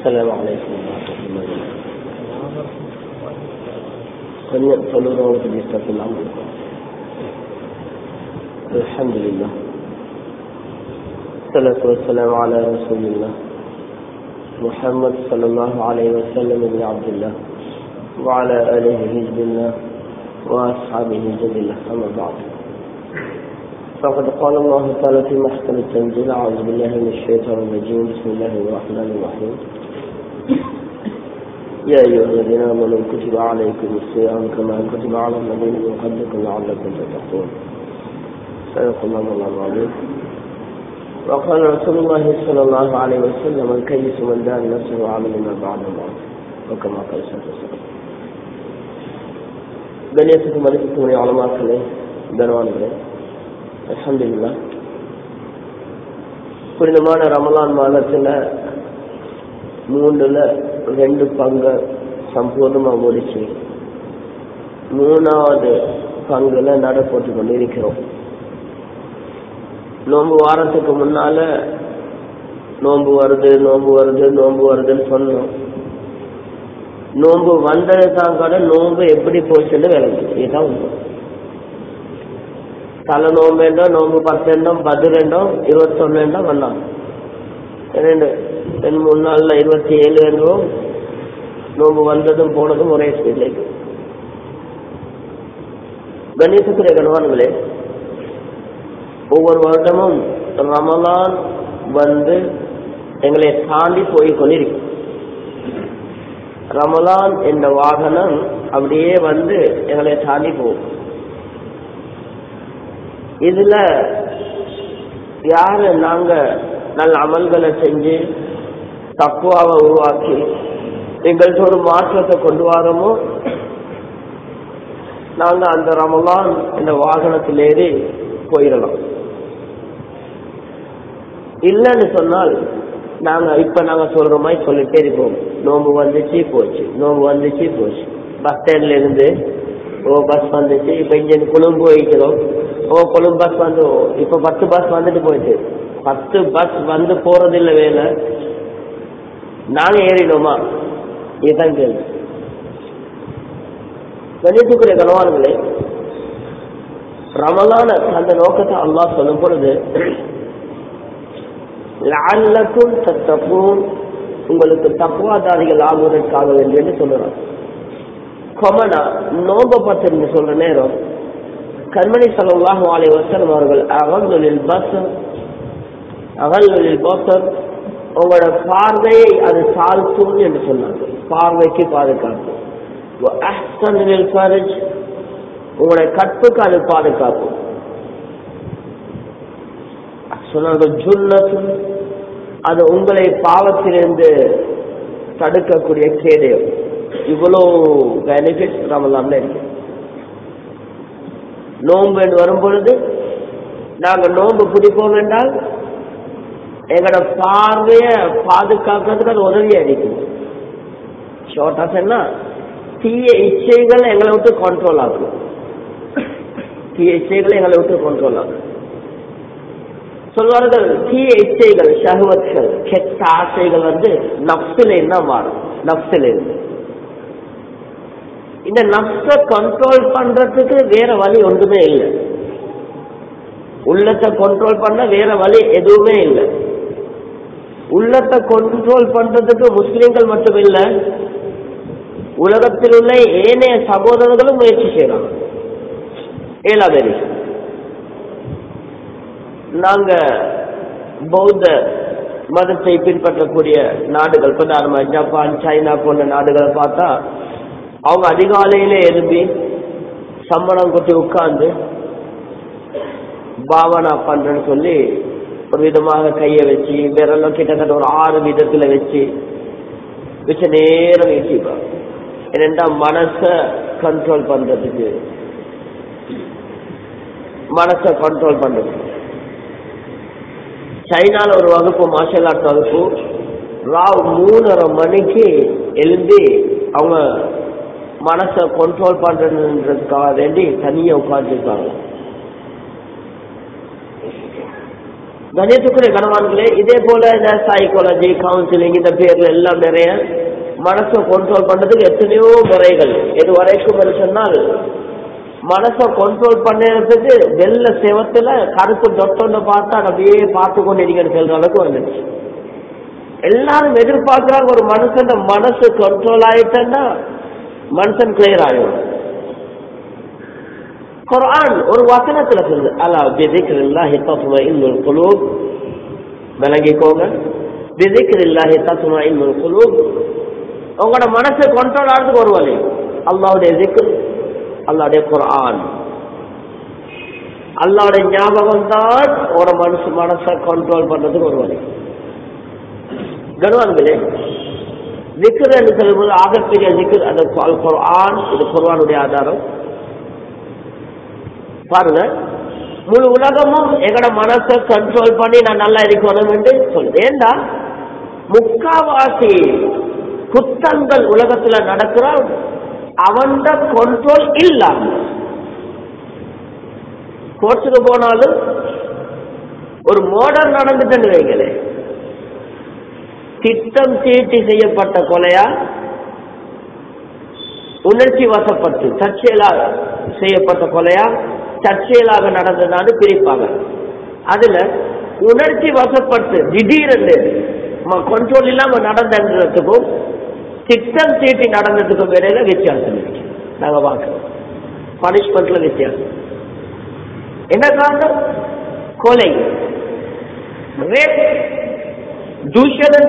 السلام عليكم ورحمة الله وبركاته கொஞ்சம் தொழுறவங்களுக்கு டிஸ்டர்ப் இல்லாமல் இருக்கும் الحمد لله الصلاة والسلام على رسول الله محمد صلى الله عليه وسلم بن عبد الله وعلى آله حزب الله وأصحابه جل الله أما بعد فقد قال الله تعالى في محكم التنزيل أعوذ بالله من الشيطان الرجيم بسم الله الرحمن الرحيم يا أيها الذين آمنوا كتب عليكم الصيام كما كتب على الذين من قبلكم لعلكم تتقون صدق الله العظيم وقال رسول الله صلى الله عليه وسلم الكيس من دان نفسه وعمل ما بعد الموت وكما قال صلى الله عليه وسلم கண்ணியத்துக்கு மதிப்புக்குரிய ஆலமாக்களே கனவான்களே அலமதுல்லா புனிதமான ரமலான் மாதத்துல மூணுல ரெண்டு பங்கு சம்பூர்ணமா முடிச்சு மூணாவது பங்குல நட போட்டு கொண்டு இருக்கிறோம் நோன்பு வாரத்துக்கு முன்னால நோன்பு வருது நோன்பு வருது நோன்பு வருதுன்னு சொன்னோம் நோன்பு வந்தது தான் கூட நோன்பு எப்படி போச்சுன்னு விளங்குது இதுதான் உண்மை தலை நோம்பேண்டோ நோம்பு பத்தெண்டோம் பதிரெண்டோம் இருபத்தொன்னேண்டோ வந்தான் ரெண்டு ரெண்டு மூணு நாள்ல இருபத்தி ஏழு என்றும் நோம்பு வந்ததும் போனதும் ஒரே ஸ்பீட்ல கணேசத்துடைய கணவான்களே ஒவ்வொரு வருடமும் ரமலான் வந்து எங்களை தாண்டி போய் கொண்டிருக்கும் ரமலான் என்ற வாகனம் அப்படியே வந்து எங்களை தாண்டி போகும் இதுல யாரு நாங்க நல்ல அமல்களை செஞ்சு தக்குவாவை உருவாக்கி எங்கள்கிட்ட ஒரு மாற்றத்தை கொண்டு வரோமோ நாங்க அந்த ரமலான் இந்த வாகனத்தில் ஏறி போயிடலாம் இல்லைன்னு சொன்னால் நாங்க இப்ப நாங்க சொல்ற மாதிரி சொல்லிட்டே இருப்போம் நோம்பு வந்துச்சு போச்சு நோம்பு வந்துச்சு போச்சு பஸ் ஸ்டாண்ட்ல இருந்து ஓ பஸ் வந்துச்சு இப்ப இங்க கொழும்பு வைக்கிறோம் ஓ கொழும்பு பஸ் வந்து இப்ப பத்து பஸ் வந்துட்டு போயிட்டு பத்து பஸ் வந்து போறது இல்ல வேலை நாங்க ஏறினோமா இதுதான் கேள்வி கணித்துக்குரிய கனவான்களே ரமலான அந்த நோக்கத்தை அல்லாஹ் சொல்லும் பொழுது லால்லக்கும் தத்தப்பும் உங்களுக்கு தப்புவாதாரிகள் ஆகுவதற்காக வேண்டும் என்று சொல்லுறான் கொமனா நோம்ப பத்திரிந்து சொல்ற நேரம் கண்மணி சல்லாஹு அலை வசனம் அவர்கள் அகல்களில் பஸ் அகல்களில் பசர் உங்களோட பார்வையை அது சால்த்தும் என்று சொன்னாங்க பார்வைக்கு பாதுகாப்பு உங்களுடைய கற்புக்கு அது பாதுகாப்பு சொன்னார்கள் ஜுன்னத்தும் அது உங்களை பாவத்திலிருந்து தடுக்கக்கூடிய கேடயம் இவ்வளோ பெனிஃபிட்ஸ் ரமலான்ல இருக்கு நோன்பு என்று வரும் பொழுது நாங்க நோன்பு பிடிப்போம் என்றால் எங்களோட பார்வைய பாதுகாக்கிறதுக்கு அது உதவியா இருக்கும் ஷார்ட்டா சொன்னா தீய இச்சைகள் எங்களை விட்டு கண்ட்ரோல் ஆகும் தீய இச்சைகளை எங்களை விட்டு கண்ட்ரோல் ஆகும் சொல்வார்கள் தீய இச்சைகள் ஷஹவத்கள் கெட்ட ஆசைகள் வந்து நப்சில என்ன மாறும் நப்சில இருந்து இந்த நப்ச கண்ட்ரோல் பண்றதுக்கு வேற வழி ஒன்றுமே இல்லை உள்ளத்தை கண்ட்ரோல் பண்ண வேற வழி எதுவுமே இல்லை உள்ளத்தை கண்ட்ரோல் பண்றதுக்கு முஸ்லிம்கள் மட்டும் இல்ல உலகத்தில் உள்ள ஏனைய சகோதரர்களும் முயற்சி செய்யறாங்க ஏழாவது நாங்க பௌத்த மதத்தை பின்பற்றக்கூடிய நாடுகள் பிரதானமா ஜப்பான் சைனா போன்ற நாடுகளை பார்த்தா அவங்க அதிகாலையிலே எழுப்பி சம்பளம் கொட்டி உட்கார்ந்து பாவனா பண்றேன்னு சொல்லி ஒரு விதமாக கையை வச்சு விரலும் கிட்டத்தட்ட ஒரு ஆறு விதத்துல வச்சு வச்ச நேரம் வீசிப்பாங்க என்னென்றா மனச கண்ட்ரோல் பண்றதுக்கு மனசை கண்ட்ரோல் பண்றதுக்கு சைனால ஒரு வகுப்பு மார்ஷல் ஆர்ட்ஸ் வகுப்பு ராவ் மூணரை மணிக்கு எழுந்தி அவங்க மனசை கண்ட்ரோல் பண்றதுக்காக வேண்டி தனியா உட்காந்துருக்காங்க கணியத்துக்குரிய கணவான்களே இதே போல இந்த சைக்காலஜி கவுன்சிலிங் இந்த பேர்ல எல்லாம் நிறைய மனசை கண்ட்ரோல் பண்றதுக்கு எத்தனையோ முறைகள் இது வரைக்கும் சொன்னால் மனசை கண்ட்ரோல் பண்ணுறதுக்கு வெள்ள செவத்துல கருப்பு தொட்டொன்னு பார்த்தா அதை அப்படியே பார்த்து கொண்டு இருக்கிறது சொல்ற அளவுக்கு வந்துச்சு எல்லாரும் எதிர்பார்க்கிறாங்க ஒரு மனுஷன் மனசு கண்ட்ரோல் ஆயிட்டேன்னா மனுஷன் கிளியர் ஆகும் குர்ஆன் ஒரு வசனத்துல சொல்லுது அலா பிதிக்ரில்லாஹி தத்மஇன்னுல் குலூப் விளங்கிக்கோங்க பிதிக்ரில்லாஹி தத்மஇன்னுல் குலூப் உங்களோட மனசை கண்ட்ரோல் ஆகிறதுக்கு ஒரு வழி அல்லாவுடைய திக்ர் அல்லாவுடைய குர்ஆன் அல்லாவுடைய ஞாபகம் தான் ஒரு மனசு மனசை கண்ட்ரோல் பண்றதுக்கு ஒரு வழி கனவான்களே திக்ர் என்று சொல்லும்போது ஆகப்பெரிய திக்ர் அந்த குர்ஆன் இது குர்ஆனுடைய ஆதாரம் பாருங்க முழு உலகமும் எங்கட மனசை கண்ட்ரோல் பண்ணி நான் நல்லா இருக்கணும் என்று சொல்லுது ஏண்டா முக்காவாசி குத்தங்கள் உலகத்துல நடக்கிற அவன்ட கண்ட்ரோல் இல்லாம கோர்ட்டுக்கு போனாலும் ஒரு மோடர் நடந்துட்டு வைங்களே திட்டம் தீட்டி செய்யப்பட்ட கொலையா உணர்ச்சி வசப்பட்டு தற்செயலாக செய்யப்பட்ட கொலையா தற்செயலாக நடந்ததான்னு பிரிப்பாங்க அதுல உணர்ச்சி வசப்பட்டு திடீரென்று கண்ட்ரோல் இல்லாம நடந்ததுக்கும் திட்டம் தீட்டி நடந்ததுக்கும் இடையில வித்தியாசம் இருக்கு நாங்க பார்க்கிறோம் பனிஷ்மெண்ட்ல வித்தியாசம் என்ன காரணம் கொலை rape, தூஷணம்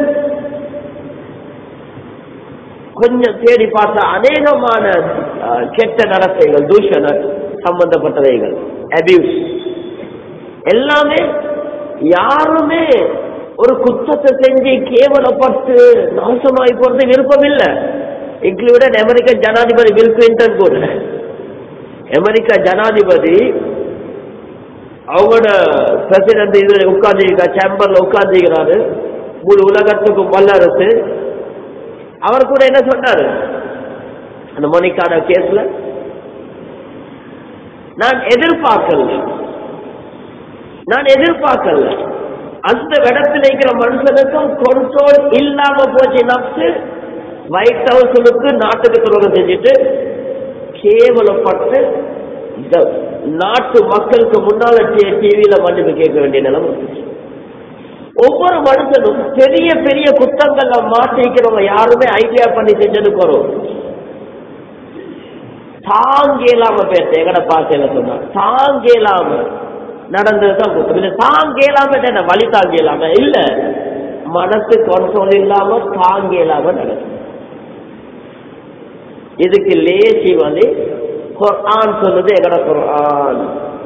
கொஞ்சம் தேடி பார்த்தா அநேகமான அஹ், கெட்ட நடத்தைகள் தூஷண சம்பந்தப்பட்டவைகள் அபியூஸ் எல்லாமே யாருமே ஒரு குற்றத்தை செஞ்சு கேவலப்பட்டு நாசமாய் போறது விருப்பம் இல்லை இன்க்ளூடட் அமெரிக்க ஜனாதிபதி பில் கிளின்டன் கூட அமெரிக்க ஜனாதிபதி அவங்களோட பிரசிடண்ட் இது உட்கார்ந்து சேம்பர்ல உட்கார்ந்துக்கிறாரு முழு உலகத்துக்கும் வல்லரசு அவர் கூட என்ன சொன்னாரு அந்த மணிக்கான கேஸ்ல நான் எதிர்பார்க்கல நான் எதிர்பார்க்கல அந்த இடத்துல இருக்கிற மனுஷனுக்கும் கண்ட்ரோல் இல்லாம போச்சு நப்சு ஒயிட் ஹவுஸுக்கு நாட்டுக்கு துரோகம் செஞ்சுட்டு கேவலப்பட்டு இந்த நாட்டு மக்களுக்கு முன்னால டிவியில மன்னிப்பு கேட்க வேண்டிய நிலைமை வந்துச்சு. ஒவ்வொரு மனுஷனும் பெரிய பெரிய குத்தங்கள்ல மாட்டிக்கிறவங்க யாருமே ஐடியா பண்ணி செஞ்சதுக்கு வரும் தாங்கேலாம பேச எங்கட பாசையில சொன்னா தாங்கேலாம நடந்ததுதான் குத்தம் இல்ல தாங்கேலாம என்ன வழி தாங்கேலாம இல்ல மனசு கண்ட்ரோல் இல்லாம தாங்கேலாம நடக்கும் இதுக்கு லேசி வந்து குர்ஆன் சொல்லுது எங்கட குர்ஆன்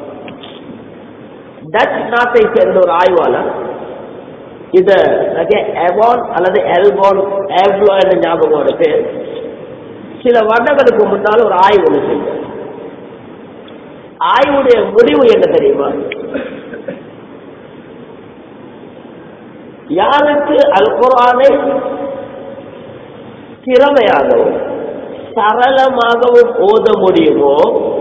டச் நாட்டை சேர்ந்த ஒரு ஆய்வாளர் இத எவான் அல்லது எல்பான் எவ்லோ என்ற ஞாபகம் பேர் சில வருடங்களுக்கு முன்னால் ஒரு ஆய்வு ஒன்று செஞ்சார் ஆய்வுடைய முடிவு என்ன தெரியுமா யாருக்கு அல் குர்ஆனை திறமையாகவும் சரளமாகவும் ஓத முடியுமோ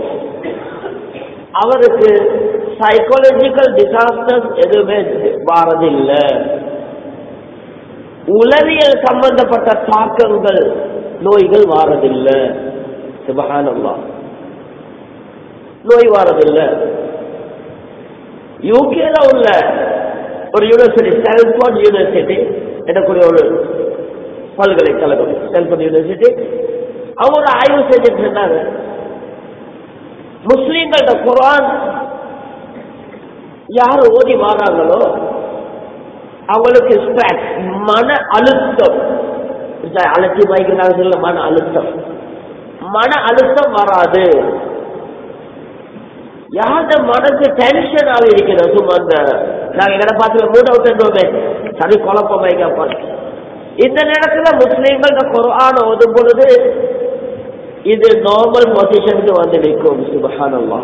அவருக்கு சைக்காலஜிக்கல் டிசாஸ்டர்ஸ் எதுவுமே வாரதில்லை உளவியல் சம்பந்தப்பட்ட தாக்கங்கள் நோய்கள் வாரதில்லை சுபஹானல்லா நோய் வாரதில்லை யூகேல உள்ள ஒரு யூனிவர்சிட்டி ஸ்டான்ஃபோர்ட் யூனிவர்சிட்டி எனக்குரிய ஒரு பல்கலைக்கழகம் ஸ்டான்ஃபோர்ட் யூனிவர்சிட்டி அவங்க ஒரு ஆய்வு செஞ்சுட்டு இருந்தாங்க முஸ்லீம்களோட குரான் யார் ஓதி வாராங்களோ அவங்களுக்கு stress, மன அழுத்தம் இந்த அலட்சி வாய்க்கிறாங்க சொல்ல மன அழுத்தம் மன அழுத்தம் வராது யாருடைய மனசு டென்ஷன் ஆகி இருக்கிறது சும்மா அந்த நாங்க எங்கட பார்த்து மூட் அவுட் என்றோமே சரி குழப்பம் வைக்கப்பா இந்த நேரத்துல முஸ்லீம்கள் இந்த குரான் ஓதும் பொழுது இது நார்மல் பொசிஷனுக்கு வந்து நிற்கும் சுபஹானல்லாஹ்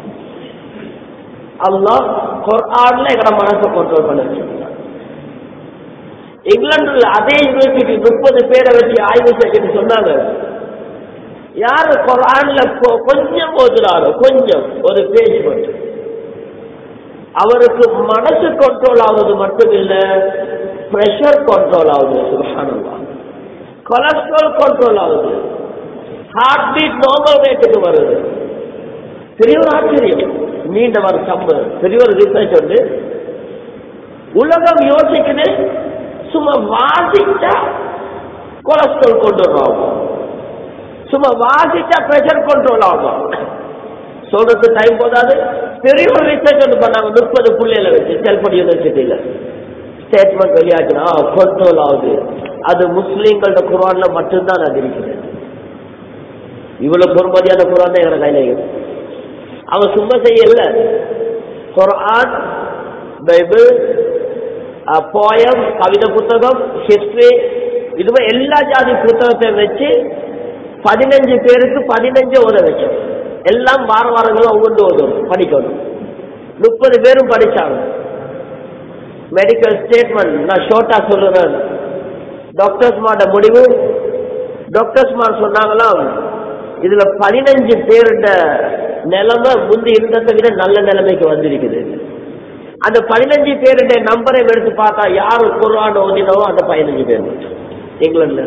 அல்லாஹ் குர்ஆன்ல எங்கட மனசை கண்ட்ரோல் பண்ண வச்சிருக்கான் இங்கிலாந்துல அதே யூனிவர்சிட்டி முப்பது பேரை வச்சு ஆய்வு செஞ்சுட்டு சொன்னாங்க யாரு குர்ஆன்ல கொ- கொஞ்சம் ஓதுறாரோ கொஞ்சம் ஒரு பேஜ் மட்டும் அவருக்கு மனசு கண்ட்ரோல் ஆகுது மட்டும் இல்ல பிரஷர் கண்ட்ரோல் ஆகுது சுபஹானல்லாஹ் கொலஸ்ட்ரால் கண்ட்ரோல் ஆகுது ஹார்ட் பீட் நார்மல் ரேட்டுக்கு வருது பெரிய ஒரு ஆச்சரியம் நீண்ட வருஷம் பெரிய ஒரு ரிசர்ச் வந்து உலகம் யோசிக்குது சும்மா வாசிச்சா கொலஸ்ட்ரால் கண்ட்ரோல் ஆகும் சும்மா வாசிச்சா பிரஷர் கண்ட்ரோல் ஆகும் சொல்றது டைம் போதாது பெரிய ஒரு ரிசர்ச் ஒன்று பண்ணாங்க முப்பது புள்ளையில வச்சு செல்போன் யூனிவர்சிட்டியில ஸ்டேட்மெண்ட் வெளியாச்சுனா கண்ட்ரோல் ஆகுது அது முஸ்லீம்களோட குரான்ல மட்டும்தான் அது இருக்குது இவ்வளவு பொறுமதியான குரான் தான் எங்க கையில இருக்குது அவன் சும்மா செய்யல குரான் பைபிள் போயம் கவிதை புத்தகம் ஹிஸ்டரி இதுவே எல்லா ஜாதி புத்தகத்தையும் வச்சு பதினஞ்சு பேருக்கு பதினஞ்சு ஓத வச்சோம் எல்லாம் வார வாரங்களும் ஒவ்வொன்று ஓதும் படிக்கணும் முப்பது பேரும் படிச்சாங்க மெடிக்கல் ஸ்டேட்மெண்ட் நான் ஷோர்ட்டா சொல்றேன் டாக்டர்ஸ் மாட முடிவு டாக்டர்ஸ் மார் சொன்னாங்களாம் இதுல பதினஞ்சு பேருட நிலைமை முந்தி இருந்ததை விட நல்ல நிலைமைக்கு வந்திருக்குது அந்த பதினஞ்சு பேருடைய நம்பரை எடுத்து பார்த்தா யாரு குர்ஆன் ஓதினவோ அந்த பதினஞ்சு பேர் இங்கிலாந்துல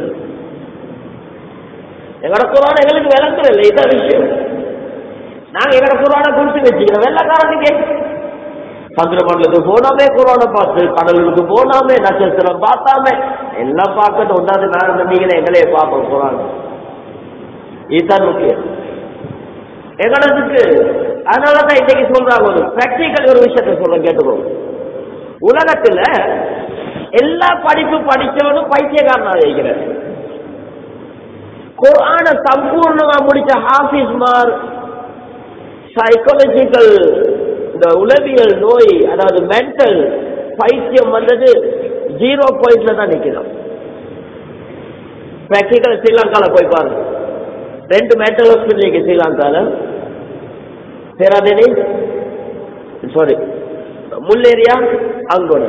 எங்கட குரான் எங்களுக்கு விளக்குற இல்லை இதான் விஷயம் நாங்க எங்கட குரானை குறிச்சு வச்சுக்கிறோம் வெள்ளக்காரனுக்கு சந்திரமண்டலத்துக்கு போனாமே குரானை பார்த்து கடலுக்கு போனாமே நட்சத்திரம் பார்த்தாமே எல்லாம் பார்க்கட்டும் ஒன்றாவது நாங்கள் நீங்களே எங்களையே பார்ப்போம் குரான் இதுதான் முக்கியம் எங்களுக்கு அதனாலதான் இன்னைக்கு சொல்றாங்க ஒரு பிராக்டிக்கல் ஒரு விஷயத்த சொல்றேன் கேட்டுக்கோங்க உலகத்துல எல்லா படிப்பு படிச்சவனும் பைத்தியக்காரனா வைக்கிறார் குரான சம்பூர்ணமா முடிச்ச ஹாஃபிஸ்மார் சைக்காலஜிக்கல் இந்த உளவியல் நோய் அதாவது மென்டல் பைத்தியம் வந்தது ஜீரோ பாயிண்ட்ல தான் நிக்கிறோம் பிராக்டிக்கல் ஸ்ரீலங்கால போய் பாருங்க ரெண்டு மென்டல் ஹாஸ்பிட்டல் இருக்கு ஸ்ரீலங்கால பேராதேனி சாரி முல்லேரியா அங்கோட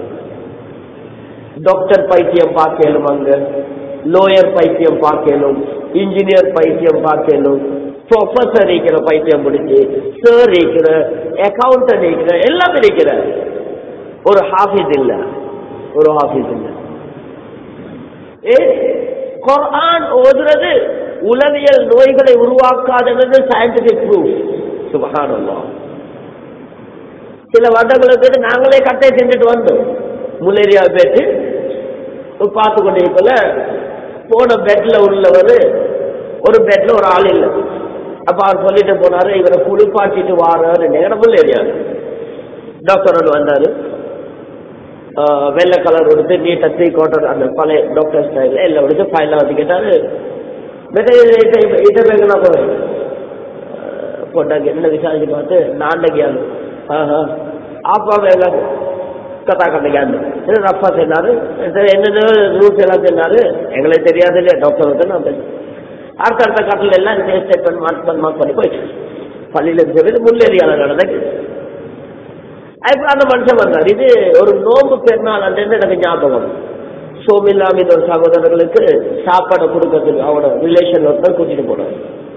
டாக்டர் பைத்தியம் பார்க்கலும் அங்க லோயர் பைத்தியம் பார்க்கலும் இன்ஜினியர் பைத்தியம் பார்க்கலும் ப்ரொஃபஸர் இருக்கிற பைத்தியம் முடிச்சு சார் இருக்கிற அக்கௌண்டன்ட் இருக்கிற எல்லாம் இருக்கிற ஒரு ஹாஃபிஸ் இல்ல ஒரு ஹாஃபிஸ் இல்ல ஏ குர்ஆன் ஓதுறது உளவியல் நோய்களை உருவாக்காதது சயின்டிபிக் ப்ரூஃப் சுபகானல்லாம் சில வருடங்களுக்கு நாங்களே கட்டை செஞ்சுட்டு வந்தோம் முலேரியா பேட்டு பார்த்து கொண்டே போல போன பெட்ல உள்ளவர் ஒரு பெட்ல ஒரு ஆள் இல்லை அப்ப அவர் சொல்லிட்டு போனாரு இவரை குளிப்பாட்டிட்டு வாராரு நேரம் முல்லேரியா டாக்டர் ஒன்று வந்தாரு ஆஹ் வெள்ளை கலர் கொடுத்து நீட்டா த்ரீ குவார்டர் அந்த பழைய டாக்டர் ஸ்டைல எல்லாம் எடுத்து ஃபைனல் வந்து கேட்டாரு ಬೇರೆ ಇಡಬೇಕಲ್ಲ ಕೊಟ್ಟಾಗ ಎಲ್ಲ ವಿಚಾರಿಸಿ ಮಾತು ನಾಂಡಗೆ ಅದು ಹಾ ಹಾ ஆப்பா வேலை கதா கண்டைக்கு அந்த ரஃபா சொன்னாரு என்னென்ன ரூல்ஸ் எல்லாம் சொன்னாரு எங்களுக்கு தெரியாது இல்லையா டாக்டர் வந்து நான் பேசுறேன் அடுத்த அடுத்த கட்டில் எல்லாம் ஸ்டேட்மெண்ட் மார்க் மார்க் பண்ணி போயிடுச்சு பள்ளியில் இருக்கிறது முள்ளேரியால நடந்தது அப்புறம் அந்த மனுஷன் வந்தார் இது ஒரு நோம்பு பெருநாள் அன்று எனக்கு ஞாபகம் சோமில்லாமின் ஒரு சகோதரர்களுக்கு சாப்பாடை கொடுக்கறதுக்கு அவனோட ரிலேஷன் ஒருத்தர் கூட்டிட்டு போனார்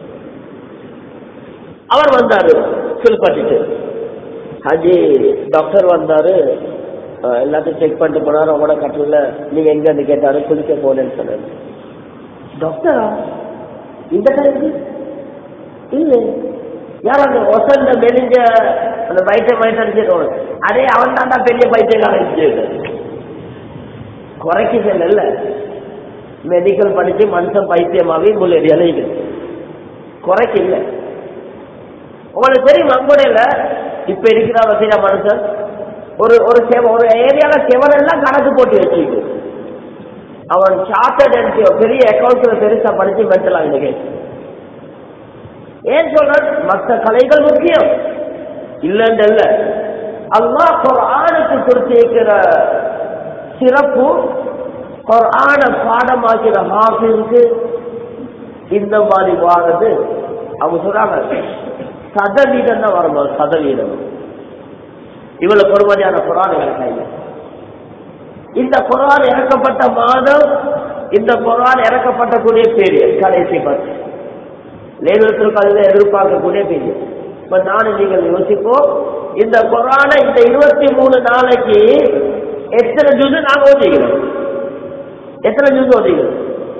அவர் வந்தாரு ஃபில் பண்ணிட்டு ஹாஜி டாக்டர் வந்தாரு அஹ் எல்லாத்தையும் செக் பண்ணிட்டு போனாரு அவங்களோட கட்டில நீங்க எங்க இருந்து கேட்டாரு குளிக்க போனேன்னு சொன்னாரு டாக்டரா இந்த டைமுக்கு இல்ல யார் அந்த ஒசந்த மெலிஞ்ச அந்த பைத்தியம் பைத்தியம் அதே அவன் தாண்டா பெரிய பைத்தியக்காரன் குறைக்கு செல்ல மெடிக்கல் படிச்சு மனுஷன் பைத்தியமாவே உங்களுக்கு இலையுது குறைக்கு இல்லை உங்களுக்கு தெரியும் மங்கோடையில இப்ப இருக்கிற வசதியா மனுஷன் ஒரு ஒரு செவ ஒரு ஏரியால செவரெல்லாம் கணக்கு போட்டு வச்சுக்கு அவன் சார்ட்டர்ட் என்ட்ரியோ பெரிய அக்கௌண்ட்ல பெருசா படிச்சு மென்டலாம் இந்த கேஸ் ஏன் சொல்ற மற்ற கலைகள் முக்கியம் இல்லைன்னு இல்ல அல்லாஹ் ஒரு ஆணுக்கு கொடுத்திருக்கிற சிறப்பு குர்ஆன பாடமாக்கிற ஹாஃபிஸுக்கு இந்த மாதிரி வாரது அவங்க சொல்றாங்க சதவீதம் தான் வரும்போது சதவீதம் இவ்வளவு பொறுமதியான குரான் எங்களை கையில் இந்த குரான் இறக்கப்பட்ட மாதம் இந்த குரான் இறக்கப்பட்டக்கூடிய பீரியட் கடைசி பத்து லேலத்தில் கல்வியில் எதிர்பார்க்கக்கூடிய பீரியட் இப்ப நானும் நீங்கள் யோசிப்போம் இந்த குரான இந்த இருபத்தி மூணு நாளைக்கு எத்தனை ஜூஸ் நாங்க ஓதிக்கிறோம் எத்தனை ஜூஸ் ஓதிக்கிறோம்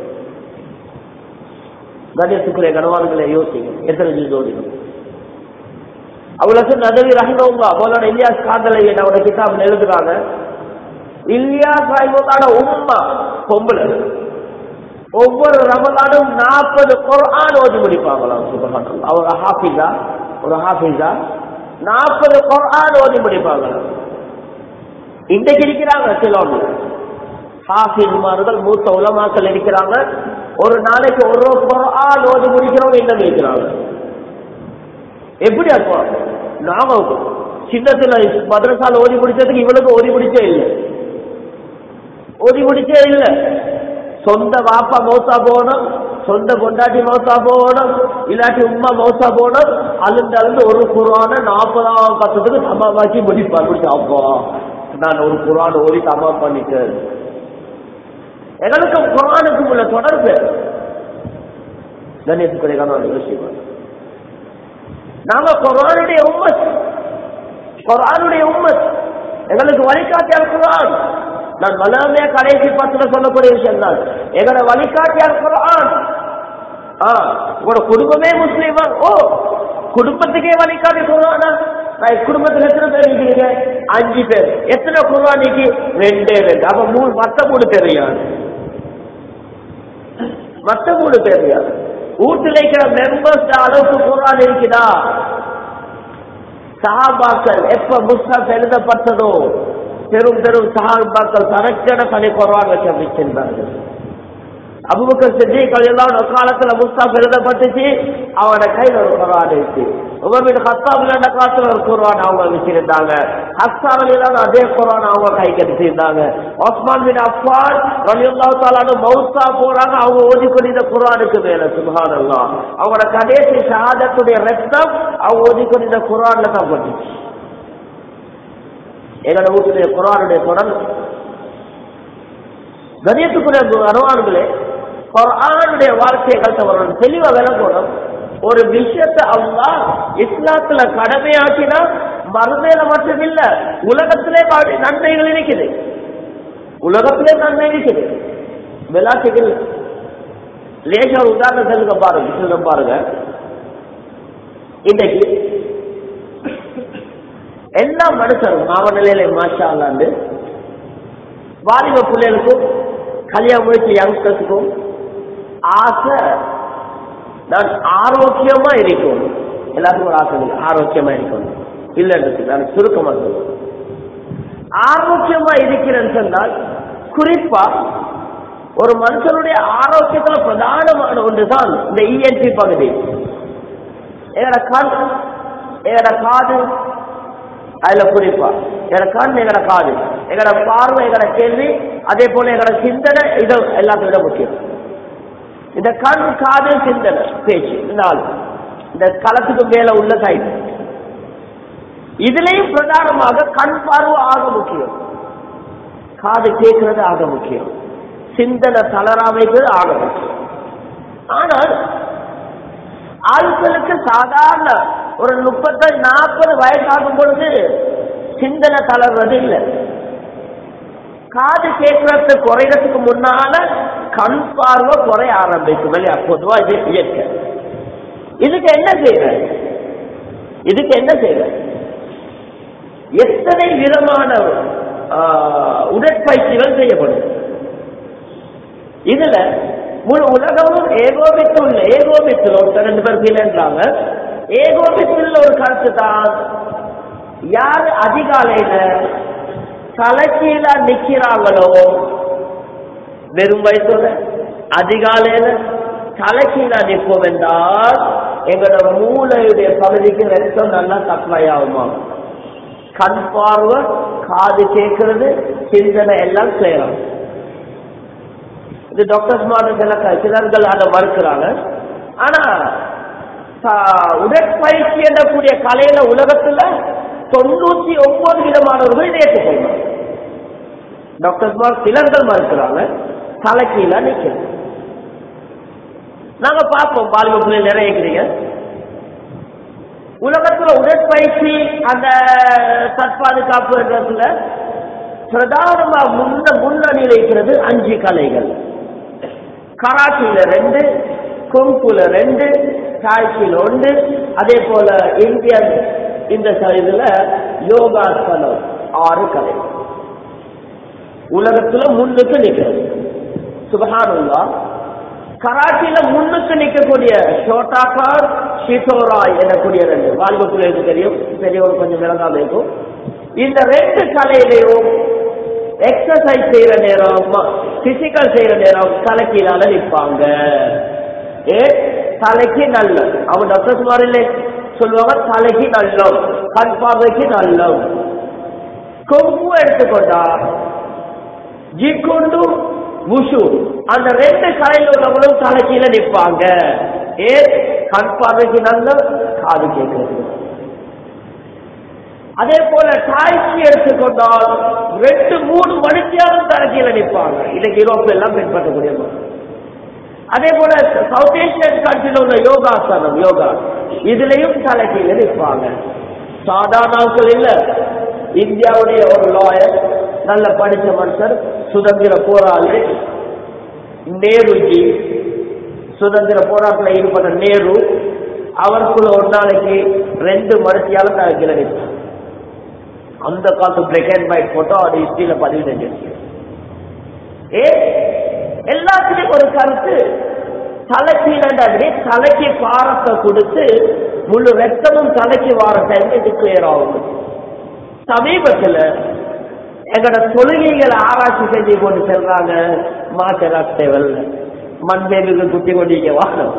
கணேசுக்குரிய கனவான்களை யோசிங்க எத்தனை ஜூஸ் ஓதிக்கிறோம் அவ்வளவு நதவி ரஹிமவுல்லா மௌலான இலியாஸ் காதலை என்னோட கிதாப் எழுதுறாங்க இலியாஸ் ரஹிமவுல்லாட உம்மா பொம்பளை ஒவ்வொரு ரமலானும் நாற்பது குர்ஆன் ஓதி முடிப்பாங்களாம் சுபஹானல்லாஹ் அவர் ஹாஃபிஸா ஒரு ஹாஃபிஸா நாற்பது குர்ஆன் ஓதி முடிப்பாங்களாம் இன்றைக்கு இருக்கிறாங்க சிலோன்ல ஹாஃபிஸ்மார்கள் மூத்த உலமாக்கள் இருக்கிறாங்க ஒரு நாளைக்கு ஒரு குர்ஆன் ஓதி முடிக்கிறவங்க இன்னும் இருக்கிறாங்க எப்படி அப்போ நாம சின்னத்துல மதரசால ஓதி முடிச்சதுக்கு இவனுக்கு ஓதி முடிச்சே இல்லை ஓதி முடிச்சே இல்லை சொந்த வாப்பா மௌசா போகணும் சொந்த கொண்டாட்டி மௌசா போகணும் இல்லாட்டி உமா மௌசா போகணும் அழுந்து அழுந்து ஒரு குரான நாற்பதாம் பக்கத்துக்கு சமாவாக்கி முடிப்பார் முடிச்சு அப்பா நான் ஒரு குரான் ஓடி தமா பண்ணிட்டேன் எங்களுக்கு குரானுக்கு உள்ள தொடர்பு கணேசத்துடைய கணவன் யோசிப்பார் நாங்க குரானுடைய உம்மத் குரானுடைய உம்மத் எங்களுக்கு வழிகாட்டியால் குரான் நான் மலாமையா கடைசி பத்துல சொல்லக்கூடிய விஷயம் தான் எங்களோட வழிகாட்டியால் குரான் ஆ உங்களோட குடும்பமே முஸ்லீமா ஓ குடும்பத்துக்கே வழிகாட்டி குரானா நான் குடும்பத்துல எத்தனை பேர் இருக்கீங்க அஞ்சு பேர் எத்தனை குர்வானிக்கு ரெண்டே ரெண்டு அப்ப மூணு மத்த மூணு தெரியாது மத்த மூணு தெரியாது வீட்டுல இருக்கிற மெம்பர்ஸ் அளவுக்கு குர்ஆன் இருக்குதா சஹாபாக்கள் எப்ப முஸ்ஹப் எழுதப்பட்டதோ பெரும் பெரும் சஹாபாக்கள் தனக்கென தனி குர்ஆன் வச்சு அமைச்சிருந்தார்கள் அபுபக்கர் சித்திக் எல்லாம் காலத்துல முஸ்தாப் எழுதப்பட்டுச்சு அவனோட கையில ஒரு குர்ஆன் இருக்கு உமர் ஹத்தாப் என்ற காலத்துல ஒரு குர்ஆன் அவங்க வச்சிருந்தாங்க ஹஸ்ஸான் அலிலான அதே குர்ஆன் அவங்க கைக்கு எடுத்திருந்தாங்க ஒஸ்மான் பின் அஃபான் ரலியல்லாஹு தஆலா மௌத்தா போறாங்க அவங்க ஓதி கொண்டிருந்த குர்ஆனுக்கு மேல சுப்ஹானல்லாஹ் அவங்களோட கடைசி ஷஹாதத்துடைய ரத்தம் அவங்க ஓதி கொண்டிருந்த குர்ஆன்ல தான் பட்டுச்சு எங்களோட வீட்டுடைய குர்ஆனுடைய தொடர்பு கணியத்துக்குரிய அனுவான்களே குர்ஆனுடைய வார்த்தைகள் தவறு தெளிவா விளக்கணும் ஒரு விஷயத்தை அல்லா இஸ்லாத்துல கடமையாக்கினா மறுமையில மட்டும் இல்ல உலகத்திலே பாடி நன்மைகள் இருக்குது உலகத்திலே நன்மை இருக்குது விளாட்டுகள் லேசா ஒரு உதாரணம் சொல்லுங்க பாருங்க சொல்லுங்க பாருங்க இன்னைக்கு எல்லா மனுஷரும் மாவ நிலையில மாஷா அல்லாண்டு வாலிப பிள்ளைகளுக்கும் கல்யாணம் முடிச்ச யங்ஸ்டர்ஸுக்கும் ஆசை நான் ஆரோக்கியமா இருக்கும் எல்லாத்துக்கும் ஒரு ஆசை இருக்கு ஆரோக்கியமா இருக்கணும் இல்லைன்றது நான் சுருக்கமா சொல்லுவேன் ஆரோக்கியமா இருக்கிறேன்னு சொன்னால் குறிப்பா ஒரு மனுஷனுடைய ஆரோக்கியத்துல பிரதானமான ஒன்றுதான் இந்த இஎன்டி பகுதி எங்கட கண் எங்கட காது அதுல குறிப்பா எங்கட கண் எங்கட காது எங்கட பார்வை எங்கட கேள்வி அதே போல எங்கட சிந்தனை இது எல்லாத்தையும் விட முக்கியம் இந்த கண் காது சிந்தனை பேச்சு இந்த ஆள் இந்த களத்துக்கு மேல உள்ள சைடு இதுலயும் பிரதானமாக கண் பார்வை ஆக முக்கியம் காது கேட்கிறது ஆக முக்கியம் சிந்தனை தளராமைக்கிறது ஆக முக்கியம் ஆனால் ஆட்களுக்கு சாதாரண ஒரு முப்பத்தஞ்சு நாற்பது வயசாகும் பொழுது சிந்தனை தளர்வது இல்லை காது கேட்கறது குறையறதுக்கு முன்னால கண் பார்வை குறைய ஆரம்பிக்கும் இல்லையா பொதுவா இது இயற்கை இதுக்கு என்ன செய்யற இதுக்கு என்ன செய்யற எத்தனை விதமான உடற்பயிற்சிகள் செய்யப்படும் இதுல முழு உலகமும் ஏகோபித்து உள்ள ஏகோபித்துல ஒருத்தர் ரெண்டு பேர் இல்லைன்றாங்க ஏகோபித்துள்ள ஒரு கருத்து தான் யார் அதிகாலையில தலைக்கீழ நிக்கிறாங்களோ வெறும் வயசுல அதிகாலையில தலைக்கீழ நிற்போம் என்றால் எங்களோட மூளையுடைய பகுதிக்கு ரத்தம் நல்லா சப்ளை ஆகுமா கண் பார்வை காது கேட்கறது சிந்தனை எல்லாம் செய்யலாம் இது டாக்டர்ஸ் மாடல் சில சிலர்கள் அதை மறுக்கிறாங்க ஆனா உடற்பயிற்சி என்றக்கூடிய கலையில உலகத்துல தொண்ணூத்தி ஒன்பது விதமானவர்கள் இதை ஏற்றுக்கொள்வாங்க டாக்டர்ஸ் மார் சிலர்கள் மறுக்கிறாங்க தலைக்கீழ நிக்கிறது நாங்க பார்ப்போம் பாலிம பிள்ளை நிறைய இருக்கிறீங்க உலகத்துல உடற்பயிற்சி அந்த தற்பாதுகாப்பு என்றதுல பிரதானமா முன்ன முன்னணியில் இருக்கிறது அஞ்சு கலைகள் கராச்சியில ரெண்டு குங்குல ரெண்டு தாய்ச்சியில ஒன்று அதே போல இந்தியன் இந்த ச- இதுல யோகாசனம் ஆறு கலை உலகத்துல முன்னுக்கு நிற்கிறது சுபஹானுல்லா கராச்சியில முன்னுக்கு நிற்கக்கூடிய ஷோட்டாக்கார் ஷிட்டோராய் எனக்கூடிய ரெண்டு வாழ்வு பிள்ளைகளுக்கு தெரியும் பெரியவங்க கொஞ்சம் விளங்காம இருக்கும் இந்த ரெண்டு கலையிலையும் எக்ஸசைஸ் செய்யற நேரம் பிசிக்கல் செய்யற நேரம் தலைக்கீழால நிற்பாங்க ஏ தலைக்கு நல்ல அவன் டாக்டர்ஸ் மாதிரி இல்லை சொல்லுவாங்க தலைக்கு நல்லம் கண் பார்வைக்கு நல்லம் கொம்பு எடுத்துக்கொண்டா ஜிக்குண்டு முஷு அந்த ரெண்டு கலையில் உள்ளவங்களும் தலைக்கீழ நிற்பாங்க ஏ கண் பார்வைக்கு நல்ல காது கேட்கறது அதே போல தாய்ச்சி எடுத்துக்கொண்டால் ரெண்டு மூணு மணித்தியாலும் தலைக்கீழ நிற்பாங்க இன்னைக்கு யூரோப்ல எல்லாம் பின்பற்றக்கூடிய முறை. அதே போல சவுத் ஏசியன் கண்ட்ரில உள்ள யோகாசனம் யோகா இதுலயும் தலைக்கீழ நிற்பாங்க சாதாரண ஆட்கள் இல்ல இந்தியாவுடைய ஒரு லாயர் நல்ல படிச்ச மனுஷர் சுதந்திர போராளி நேருஜி சுதந்திர போராட்டத்தில் ஈடுபட்ட நேரு அவருக்குள்ள ஒரு நாளைக்கு ரெண்டு மணித்தியாலும் தலைக்கீழ நிற்பாங்க அந்த காலத்து பிளாக் அண்ட் ஒயிட் போட்டோ அது ஹிஸ்டரியில பதிவு செஞ்சிருக்கு ஏ எல்லாத்துலயும் ஒரு கருத்து தலைக்கீழே தலைக்கு பாரத்தை கொடுத்து முழு ரத்தமும் தலைக்கு வார டைம் இது கிளியர் ஆகும் சமீபத்துல எங்களோட தொழுகைகளை ஆராய்ச்சி செஞ்சு கொண்டு செல்றாங்க மாற்றேவல் மண்மேலுக்கு குத்தி கொண்டிருக்க வாகனம்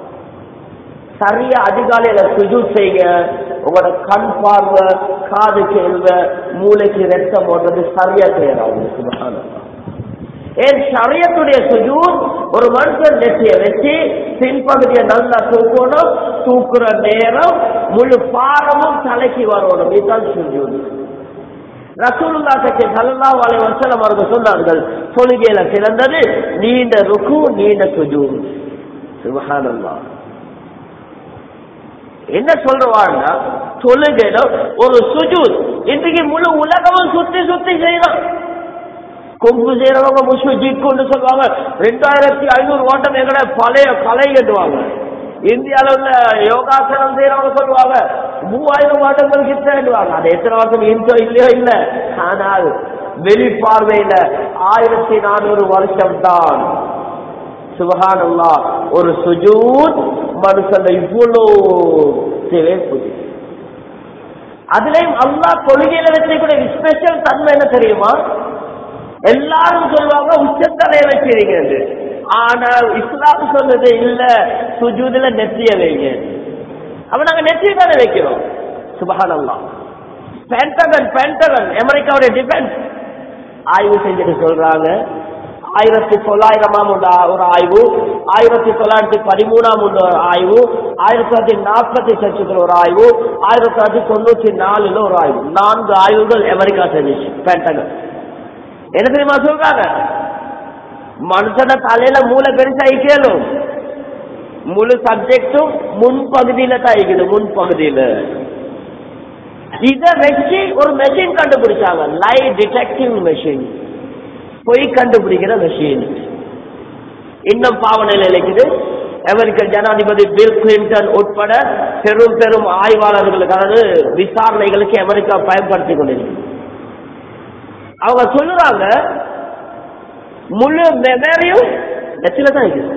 சரியா அதிகாலையில சுஜூத் செய்ய உங்களோட கண் பார்வை காது கேள்வ மூளைக்கு ரத்தம் ஓடுறது சரியா கிளியர் ஆகும் சுபகானம் ஏன் சரியத்துடைய சுஜூத் ஒரு மனுஷன் நெற்றிய வச்சு பின்பகுதியை நல்லா தூக்கணும் தூக்குற நேரம் முழு பாரமும் தலைக்கு வரணும் இதுதான் சுஜூத் ரசூலுல்லா கட்சி சல்லல்லாஹு அலைஹி வஸல்லம் அவர்கள் சொன்னார்கள் தொழுகையில சிறந்தது நீண்ட ருக்கு நீண்ட சுஜூத் சுபஹானல்லாஹ் என்ன சொல்றவான்னா தொழுகையில ஒரு சுஜூத் இன்றைக்கு முழு உலகமும் சுத்தி சுத்தி செய்யலாம் கொம்பு செய்யறவங்க முஸ்லி ஜிக்குன்னு சொல்லுவாங்க ரெண்டாயிரத்தி ஐநூறு ஓட்டம் எங்கட பழைய கலை கட்டுவாங்க இந்தியால உள்ள யோகாசனம் செய்யறவங்க சொல்லுவாங்க மூவாயிரம் ஓட்டங்கள் கிட்டவாங்க அது எத்தனை வருஷம் இந்தோ இல்லையோ இல்ல ஆனால் வெளிப்பார்வையில ஆயிரத்தி நானூறு வருஷம் தான் சுபஹானல்லா ஒரு சுஜூத் மனுஷன் இவ்வளோ தேவை புதி அதுலயும் அல்லாஹ் கொள்கையில வச்சிருக்கிற ஸ்பெஷல் தன்மை என்ன தெரியுமா எல்லாரும் சொல்லுவாங்க உச்சத்தலைய வச்சிருங்க ஆனால் இஸ்லாம் சொன்னது இல்ல சுஜூதுல நெற்றிய வைங்க அப்ப நாங்க நெற்றிய தானே வைக்கிறோம் சுபஹானல்லா பென்டகன் பென்டகன் அமெரிக்காவுடைய டிஃபென்ஸ் ஆய்வு செஞ்சுட்டு சொல்றாங்க ஆயிரத்தி தொள்ளாயிரமாம் உள்ள ஒரு ஆய்வு ஆயிரத்தி தொள்ளாயிரத்தி பதிமூணாம் உள்ள ஒரு ஆய்வு ஆயிரத்தி தொள்ளாயிரத்தி நாற்பத்தி சச்சத்துல ஒரு ஆய்வு ஆயிரத்தி தொள்ளாயிரத்தி தொண்ணூத்தி நாலுல ஒரு ஆய்வு நான்கு ஆய்வுகள் அமெரிக்கா செஞ்சிச்சு பென்டகன் என்ன தெரியுமா சொல்றாங்க மனுஷன தலையில மூளை பெருசா ஐக்கலும் முழு சப்ஜெக்டும் முன்பகுதியில தான் இருக்குது முன்பகுதியில இத வச்சு ஒரு மெஷின் கண்டுபிடிச்சாங்க லை டிடெக்டிவ் மெஷின் பொய் கண்டுபிடிக்கிற மெஷின் இன்னும் பாவனையில் இருக்குது அமெரிக்க ஜனாதிபதி பில் கிளின்டன் உட்பட பெரும் பெரும் ஆய்வாளர்களுக்கான விசாரணைகளுக்கு அமெரிக்கா பயன்படுத்தி கொண்டிருக்கு அவங்க சொல்லுறாங்க முழு மெமரியும் நெத்தில தான் இருக்குது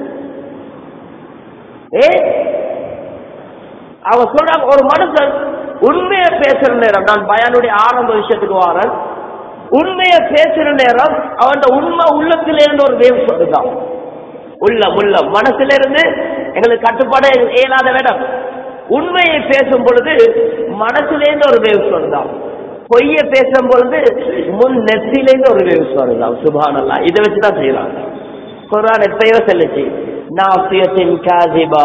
ஏ அவங்க சொல்றாங்க ஒரு மனுஷன் உண்மையை பேசுற நேரம் நான் பயானுடைய ஆரம்ப விஷயத்துக்கு வரேன் உண்மையை பேசுற நேரம் அவன் உண்மை உள்ளத்தில இருந்து ஒரு வேவ் சொல்லுதான் உள்ளம் உள்ளம் மனசுல இருந்து எங்களுக்கு கட்டுப்பாடு இயலாத வேடம் உண்மையை பேசும் பொழுது மனசுல இருந்து ஒரு வேவ் சொல்லுதான் பொய்ய பேசும் பொழுது முன் நெத்திலேருந்து ஒரு வேவ் சொல்லுதான் சுபானல்லா இதை வச்சுதான் செய்யறாங்க குரான் எத்தையோ சொல்லுச்சு நாசியத்தின் காசிபா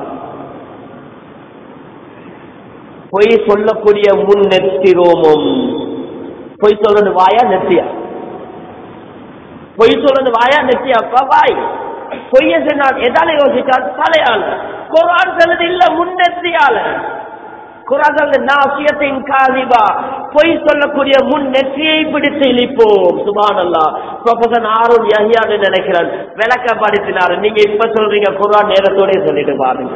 பொய் சொல்லக்கூடிய முன் நெத்தி ரோமம் பொய் சொல்றது வாயா நெத்தியா பொய் சொல்றது வாயா நெத்தியா வாய் பொய்ய சொன்னால் எதால யோசிச்சால் தலையால குரான் சொல்றது இல்ல முன்னெத்தியால குரான் நாசியத்தின் காதிபா பொய் சொல்லக்கூடிய முன் நெற்றியை பிடித்து இழிப்போம் சுபானல்லா ப்ரொஃபசர் ஆரோன் யஹியான்னு நினைக்கிறேன் விளக்கப்படுத்தினாரு நீங்க இப்ப சொல்றீங்க குரான் நேரத்தோட சொல்லிட்டு பாருங்க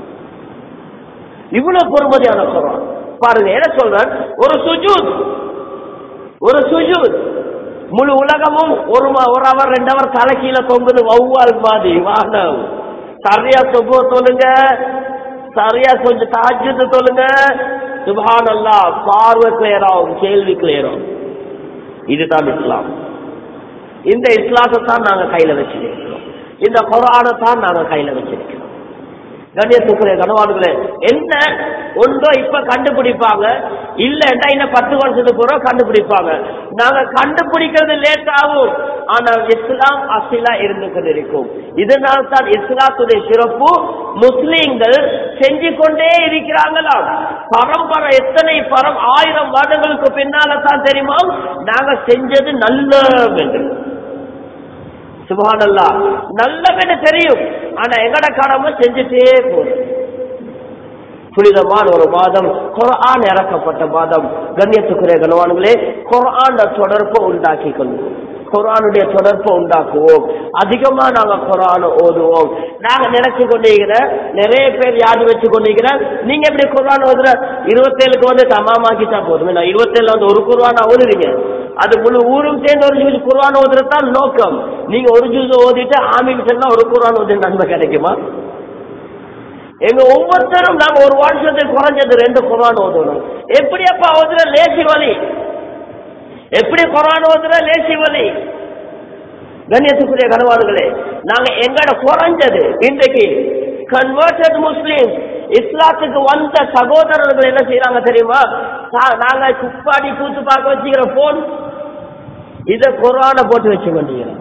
இவ்வளவு பொறுமதியான குரான் பாருங்க என்ன சொல்றேன் ஒரு சுஜூத் ஒரு சுஜூத் முழு உலகமும் ஒரு ம- ஒரு அவர் ரெண்டு அவர் தலை கீழே தொங்குது வௌவால் மாதிரி வானம் சரியா சொபோ சொல்லுங்க சரியா கொஞ்சம் தாஜ்ஜுது சொல்லுங்க சுபஹானல்லா பார்வை கிளியர் ஆகும் கேள்வி கிளியர் ஆகும் இதுதான் இஸ்லாம் இந்த இஸ்லாத்தை தான் நாங்க கையில வச்சிருக்கிறோம் இந்த குரானை தான் நாங்க கையில வச்சிருக்கிறோம் கண்ணியத்துக்குரிய கனவான்களே என்ன ஒன்றோ இப்ப கண்டுபிடிப்பாங்க இல்லன்னா இன்னும் பத்து வருஷத்துக்கு பிறகு கண்டுபிடிப்பாங்க நாங்க கண்டுபிடிக்கிறது லேட் ஆகும் ஆனால் இஸ்லாம் அசிலா இருந்து கொண்டிருக்கும் இதனால் தான் இஸ்லாத்துடைய சிறப்பு முஸ்லீம்கள் செஞ்சு கொண்டே இருக்கிறாங்களாம் பரம்பரை எத்தனை பரம் ஆயிரம் வருடங்களுக்கு பின்னால தான் தெரியுமா நாங்க செஞ்சது நல்ல என்று சுபஹானல்லா நல்லவென்று தெரியும் ஆனா எங்கட கடமை செஞ்சுட்டே போறோம் புனிதமான ஒரு மாதம் குர்ஆன் இறக்கப்பட்ட மாதம் கண்ணியத்துக்குரிய கனவான்களே குர்ஆன் தொடர்பை உண்டாக்கி கொள்வோம் குர்ஆனுடைய தொடர்பை உண்டாக்குவோம் அதிகமா நாங்க குர்ஆனை ஓதுவோம் நாங்க நினைச்சு கொண்டிருக்கிற நிறைய பேர் யாரு வச்சு கொண்டிருக்கிற நீங்க எப்படி குர்ஆன் ஓதுற இருபத்தேழுக்கு வந்து தமாமாக்கிட்டா போதும் நான் இருபத்தேழுல வந்து ஒரு குர்ஆனா ஓதுறீங்க அது முழு ஊரும் சேர்ந்து ஒரு ஜூஸ் குர்ஆன் ஓதுறது தான் நோக்கம் நீங்க ஒரு ஜூஸ் ஓதிட்டு ஆமீன் சொன்னா ஒரு குர்ஆன் ஓதி நன்மை கிடைக்குமா எங்க ஒவ்வொருத்தரும் நாங்க ஒரு வருஷத்துக்கு குறைஞ்சது ரெண்டு குரான் ஓதணும் எப்படி அப்பா ஓதுற லேசி வழி எப்படி குரான் ஓதுற லேசி வழி கண்ணியத்துக்குரிய கனவாடுகளே நாங்க எங்கட குறைஞ்சது இன்றைக்கு கன்வெர்டட் முஸ்லிம் இஸ்லாத்துக்கு வந்த சகோதரர்கள் என்ன செய்யறாங்க தெரியுமா சா- நாங்க குப்பாடி கூத்து பார்க்க வச்சுக்கிற போன் இத குரான போட்டு வச்சு கொண்டிருக்கிறோம்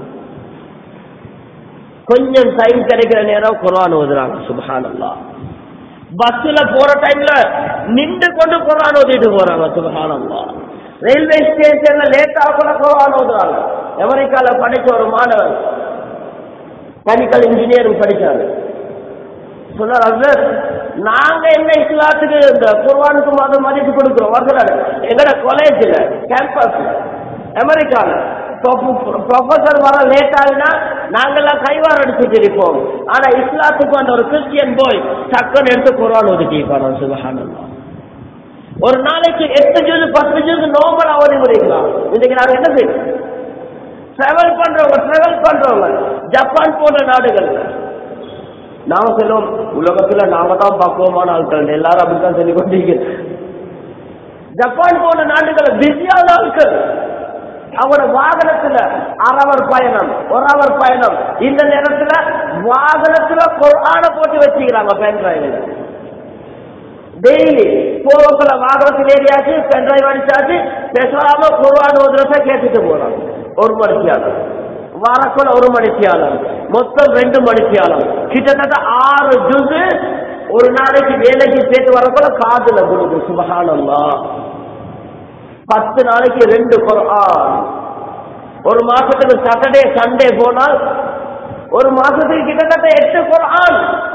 கொஞ்சம் டைம் கிடைக்கிற நேரம் குரான் ஓதுறாங்க சுபஹானல்லா பஸ்ல போற டைம்ல நின்று கொண்டு குரான் ஓதிட்டு போறாங்க சுபஹானல்லா ரயில்வே ஸ்டேஷன்ல லேட்டா கூட குரான் ஓதுறாங்க அமெரிக்கால படிச்ச ஒரு மாணவர் கெமிக்கல் இன்ஜினியரிங் படிச்சாரு சொன்னார் "ஹஸ்ரத், நாங்க என்ன இஸ்லாத்துக்கு இந்த குர்வானுக்கு மாதம் மதிப்பு கொடுக்கிறோம் வருகிறாரு எங்கட காலேஜ்ல கேம்பஸ்ல அமெரிக்கால ப்ரொஃபசர் வர லேட் ஆகுனா நாங்கெல்லாம் கைவார் அடிச்சுட்டு இருப்போம் ஆனா இஸ்லாத்துக்கு வந்த ஒரு கிறிஸ்டியன் போய் டக்குன்னு எடுத்து குர்ஆன் ஒதுக்கிப்பானோ சுபஹானல்லாஹ் ஒரு நாளைக்கு எட்டு ஜூஸ் பத்து ஜூஸ் நோம்பல் அவதி முடிக்கலாம் இன்னைக்கு நாங்க என்ன செய்யணும் டிராவல் பண்றவங்க டிராவல் பண்றவங்க ஜப்பான் போன்ற நாடுகள்ல நாம சொல்லுவோம் உலகத்துல நாம தான் பக்குவமான ஆட்கள் எல்லாரும் அப்படித்தான் சொல்லி கொண்டிருக்கிறோம் ஜப்பான் போன்ற நாடுகள் பிஸியான ஆட்கள் அவங்களோட வாகனத்துல அரவர் பயணம் ஒரு அவர் பயணம் இந்த நேரத்துல வாகனத்துல குர்ஆன போட்டு வச்சுக்கிறாங்க பென் டிரைவில் டெய்லி போகக்குள்ள வாகனத்தில் ஏறியாச்சு பென் டிரைவ் அடிச்சாச்சு பேசாம குர்ஆன் ஓதுறத கேட்டுட்டு போறாங்க ஒரு மணித்தியாலம் வரக்குள்ள ஒரு மணித்தியாலம் மொத்தம் ரெண்டு மணித்தியாலம் கிட்டத்தட்ட ஆறு ஜுசு ஒரு நாளைக்கு வேலைக்கு சேர்த்து வரக்குள்ள காதுல கொடுக்கு சுபகானம்மா பத்து நாளைக்கு ரெண்டு குர்ஆன் ஒரு மாசத்துக்கு சாட்டர்டே சண்டே போனால் ஒரு மாசத்துக்கு கிட்டத்தட்ட எட்டு குர்ஆன்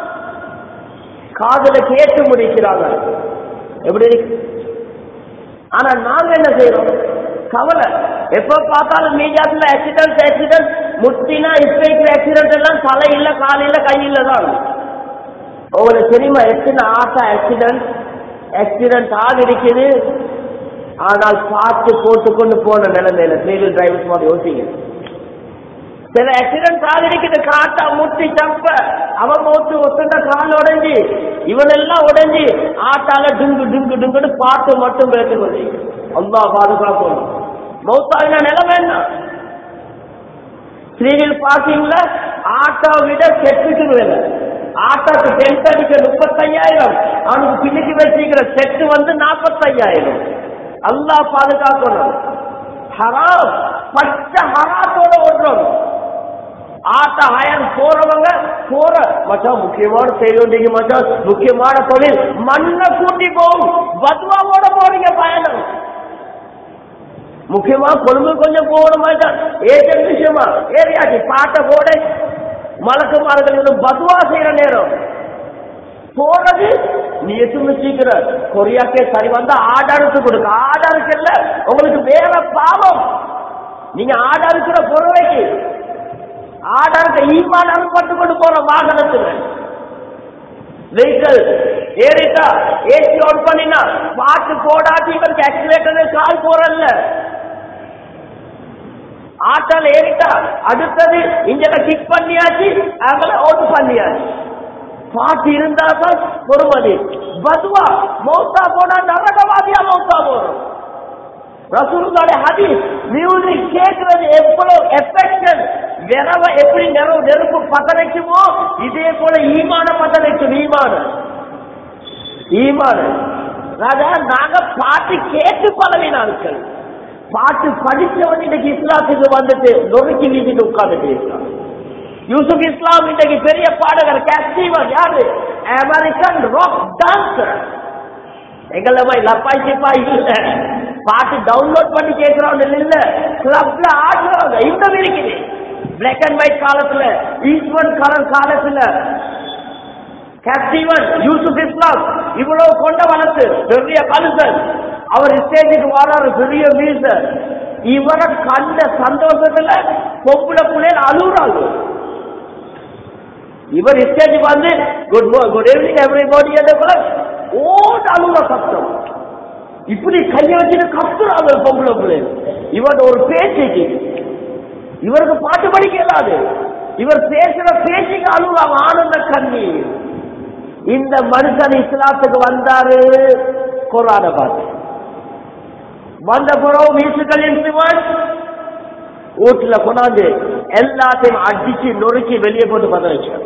காதுல கேட்டு முடிக்கிறாங்க எப்படி இருக்கு ஆனா நாங்க என்ன செய்யறோம் கவலை எப்ப பார்த்தாலும் மீடியாத்துல ஆக்சிடென்ட் ஆக்சிடென்ட் முட்டினா இப்ப ஆக்சிடென்ட் எல்லாம் தலை இல்ல கால் இல்ல கை இல்ல தான் உங்களுக்கு தெரியுமா எத்தனை ஆட்டா ஆக்சிடென்ட் ஆக்சிடென்ட் ஆக இருக்குது ஆனால் பார்த்து போட்டுக்கொண்டு போன நிலைமையில த்ரீ வீல் டிரைவர்ஸ் மாதிரி யோசிங்க சில ஆக்சிடென்ட் ஆகிருக்குது காட்டா முட்டி சப்ப அவன் மோத்து ஒத்துண்ட கால் உடைஞ்சி இவன் எல்லாம் உடைஞ்சி ஆட்டால டுங்கு டுங்கு டுங்குன்னு பாட்டு மட்டும் பேசுவது அல்லா பாதுகாக்கணும் மௌத்தாவின நிலைமை என்ன ஸ்ரீவில் பார்க்கிங்ல ஆட்டோ விட செட்டுக்கு வேலை ஆட்டோக்கு டென்ட் அடிக்க முப்பத்தையாயிரம் அவனுக்கு பின்னுக்கு வச்சிருக்கிற செட்டு வந்து நாற்பத்தையாயிரம் அல்லா பாதுகாக்கணும் ஹராம் பச்சை ஹராத்தோட ஓடுறோம் ஆட்ட ஹயர் போறவங்க போற மச்சான் முக்கியமான செய்ய வேண்டிய மச்சான் முக்கியமான தொழில் மண்ணை கூட்டி போகும் பத்வாவோட போறீங்க பயணம் முக்கியமா கொழும்பு கொஞ்சம் போகணும் மச்சான் ஏஜென்ட் விஷயமா ஏரியாச்சு பாட்ட போட மலக்குமார்கள் இன்னும் பத்வா செய்யற நேரம் போறது நீ எதுவும் வச்சுக்கிற கொரியாக்கே சரி வந்தா ஆடாருக்கு கொடுக்க ஆடாருக்கு இல்ல உங்களுக்கு வேற பாவம் நீங்க ஆடாருக்கிற பொருளைக்கு ஆடாருக்கு ஈமான் அனுப்பட்டு கொண்டு போற வாகனத்துல வெஹிக்கிள் ஏறிட்டா ஏசி ஆன் பண்ணினா பாட்டு போடாட்டி இவருக்கு ஆக்சிலேட்டர் கால் போறல்ல ஆட்டால் ஏறிட்டா அடுத்தது இன்ஜனை கிக் பண்ணியாச்சு அவங்கள ஓட்டு பண்ணியாச்சு பாட்டு இருந்தா தான் பொறுமதி பதுவா மௌத்தா போனா நரகவாதியா மௌத்தா போறோம் ரசூலுல்லாஹி ஹதீஸ் மியூசிக் கேட்கிறது எவ்வளவு எஃபெக்ஷன் விரவ எப்படி நிறவு நெருப்பு பத்த வைக்குமோ இதே போல ஈமான பத்த வைக்கும் ஈமான ஈமான ராஜா நாங்க பாட்டு கேட்டு பழவினார்கள் பாட்டு படிச்சவன் இன்னைக்கு இஸ்லாத்துக்கு வந்துட்டு நொறுக்கி வீசிட்டு உட்கார்ந்துட்டு இருக்கான் யூசுப் இஸ்லாம் இன்னைக்கு பெரிய பாடகர் கேஸ்டீவன் யாரு அமெரிக்கன் ராக் டான்சர் எங்கள மாதிரி லப்பாய் சிப்பாய் இல்ல பாட்டு டவுன்லோட் பண்ணி கேட்கிறவங்க இல்ல கிளப்ல ஆடுறவங்க இன்னும் இருக்குது பிளாக் அண்ட் ஒயிட் காலத்துல ஈஸ்வன் கலர் காலத்துல கேப்டிவன் யூசுப் இஸ்லாம் இவ்வளவு கொண்ட வளர்த்து பெரிய கலுசன் அவர் ஸ்டேஜுக்கு வராரு பெரிய மீசர் இவரை கண்ட சந்தோஷத்துல பொம்புல புள்ளைய அழுகுறாங்க இவர் ஸ்டேஜுக்கு வந்து குட் குட் ஈவினிங் எவ்ரிபடி ஓட அழுகுற சத்தம் இப்படி கைய வச்சுட்டு கத்துறாங்க பொம்புல புள்ளை இவன் ஒரு பேச்சுக்கு இவருக்கு பாட்டு படிக்க இயலாது இவர் பேசுற பேச்சுக்கு அழுகுறாங்க ஆனந்த கண்ணீர் இந்த மனுஷன் இஸ்லாத்துக்கு வந்தாரு குரான பார்த்து வந்த பிறகு மியூசிக்கல் இன்ஸ்ட்ருமெண்ட் வீட்டுல கொண்டாந்து எல்லாத்தையும் அடிச்சு நொறுக்கி வெளியே போட்டு பத்த வச்சார்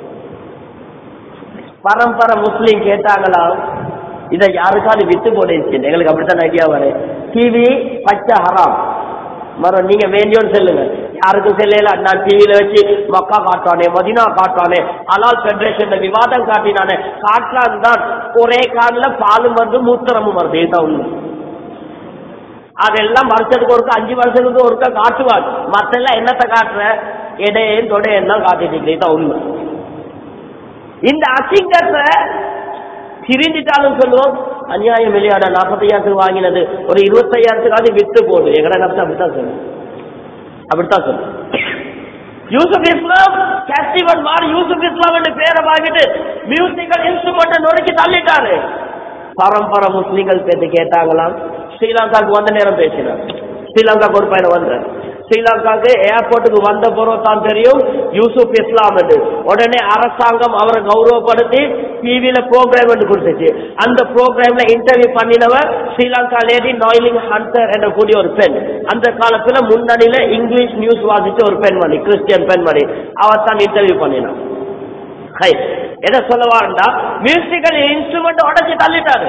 பரம்பரை முஸ்லீம் கேட்டாங்களா இதை யாருக்காவது வித்து போடுச்சு எங்களுக்கு அப்படித்தான் ஐடியா வரும் டிவி பச்சை ஹராம் மரம் நீங்க வேண்டியோன்னு சொல்லுங்க யாருக்கும் செல்லல நான் டிவியில வச்சு மக்கா காட்டுவானே மதினா காட்டுவானே அலால் பெடரேஷன் விவாதம் காட்டினானே காட்டலாம் தான் ஒரே காலில் பாலும் வருது மூத்திரமும் வருது இதுதான் உண்மை அதெல்லாம் வருஷத்துக்கு ஒருக்கா அஞ்சு வருஷத்துக்கு ஒருக்கா காட்டுவாங்க மத்தெல்லாம் என்னத்தை காட்டுற இடையன் தொடையன் தான் காட்டிட்டு இருக்கு இதுதான் உண்மை இந்த அசிங்கத்தை திரிஞ்சிட்டாலும் சொல்லுவோம் அநியாயம் வெளியாட நாற்பத்தையாயிரத்துக்கு வாங்கினது ஒரு இருபத்தையாயிரத்துக்காவது வித்து போடு எங்கட கருத்து அப்படித்தான் சொல்லு அப்படித்தான் சொல்லு யூசுப் இஸ்லாம் கேஸ்டிவன் மாறி யூசுப் இஸ்லாம் என்று பேரை வாங்கிட்டு மியூசிக்கல் இன்ஸ்ட்ருமெண்ட் நொறுக்கி தள்ளிட்டாரு பரம்பரை முஸ்லீம்கள் பேத்து கேட்டாங்களாம் ஸ்ரீலங்காவுக்கு வந்த நேரம் பேசினார் ஸ்ரீலங்காவுக்கு ஒரு பையன் வந்தார் ஸ்ரீலங்காவுக்கு ஏர்போர்ட்டுக்கு வந்த பிறகு தான் தெரியும் யூசுப் இஸ்லாம் என்று உடனே அரசாங்கம் அவரை கௌரவப்படுத்தி டிவியில ப்ரோக்ராம் என்று கொடுத்துச்சு அந்த ப்ரோக்ராம்ல இன்டர்வியூ பண்ணினவர் ஸ்ரீலங்கா லேடி நாய்லிங் ஹண்டர் என்ற கூடிய ஒரு பெண் அந்த காலத்துல முன்னணியில இங்கிலீஷ் நியூஸ் வாசிச்ச ஒரு பெண்மணி கிறிஸ்டியன் பெண்மணி அவர் தான் இன்டர்வியூ பண்ணினான் ஹை எதை சொல்ல வாண்டா மியூசிக்கல் இன்ஸ்ட்ருமெண்ட் உடச்சி தள்ளிட்டாரு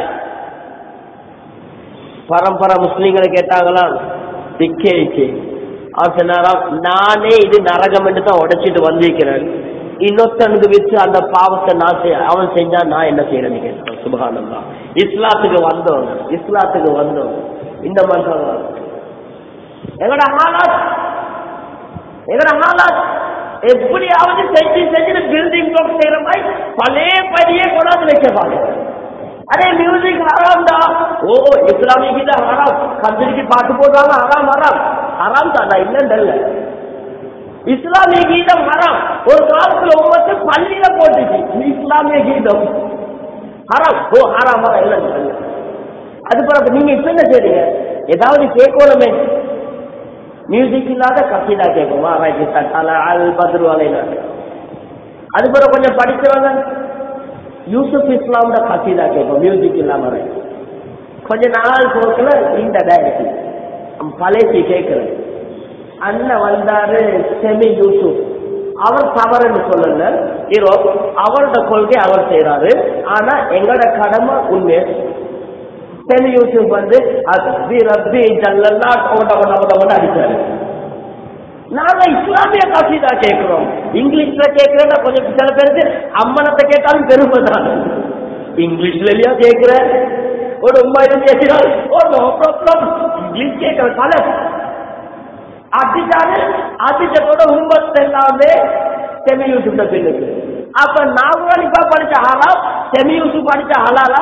பரம்பரை முஸ்லீம்களை கேட்டாங்களாம் திக்கேச்சு அவர் சொன்னாராம் நானே இது நரகம் என்று தான் உடைச்சிட்டு வந்திருக்கிறேன் இன்னொருத்தனுக்கு வச்சு அந்த பாவத்தை நான் செய்- அவன் செஞ்சா நான் என்ன செய்யறேன்னு கேட்டான் சுபகானந்தா இஸ்லாத்துக்கு வந்தோம் இஸ்லாத்துக்கு வந்தோம் இந்த மனுஷன் எங்கட ஹாலாத் எங்கட ஹாலாத் எப்படியாவது செஞ்சு செஞ்சு பில்டிங் ஒர்க் செய்யற மாதிரி பழைய படியே கொண்டாந்து வைக்க பாருங்க அதே மியூசிக் ஹராம் தான் ஓ இஸ்லாமிய கீதா ஹராம் கந்திரிக்கு பாட்டு போடுறாங்க ஹராம் ஹராம் ஹராம் தான் நான் இல்லைன்றல்ல இஸ்லாமிய கீதம் ஹராம் ஒரு காலத்துல உமத்து பள்ளியில போட்டுச்சு இஸ்லாமிய கீதம் ஹராம் ஓ ஹராம் ஹராம் இல்லைன்னு அது பிறகு நீங்க இப்ப என்ன செய்றீங்க ஏதாவது கேட்கணுமே மியூசிக் இல்லாத கசிதா கேட்குமா ரைட் தட்டால அல் பத்ரு அலையில அது பிறகு கொஞ்சம் படிச்சவங்க யூசுப் இஸ்லாமோட கசிதா கேட்கும் மியூசிக் இல்லாம right. கொஞ்ச நாள் போக்குல இந்த டைரக்ட் பழைய கேட்கிறேன் அண்ணன் வந்தாரு செமி யூசுப் அவர் தவறுன்னு சொல்லல ஹீரோ அவரோட கொள்கை அவர் செய்யறாரு ஆனா எங்களோட கடமை உண்மை செமி யூசுப் வந்து அஸ்பி ரப்பி ஜல்லல்லா ஓட்ட ஓட்ட ஓட்ட ஓட்ட அடிச்சாரு நாங்க இஸ்லாமிய காசிதா கேட்கிறோம் இங்கிலீஷ்ல கேட்கிறேன்னா கொஞ்சம் சில பேருக்கு அம்மனத்தை கேட்டாலும் பெருமை தான் இங்கிலீஷ்ல இல்லையா கேட்கிற ஒரு உண்மையில பேசினால் ஓ நோ ப்ராப்ளம் இங்கிலீஷ் கேட்கிற தலை அடிச்சாரு அடிச்சதோட உண்மத்தை எல்லாமே செமி யூசுப்ட பின்னுக்கு அப்ப நாகூர் இப்ப படிச்ச ஹராம் செமியூசு படிச்சா ஹலாலா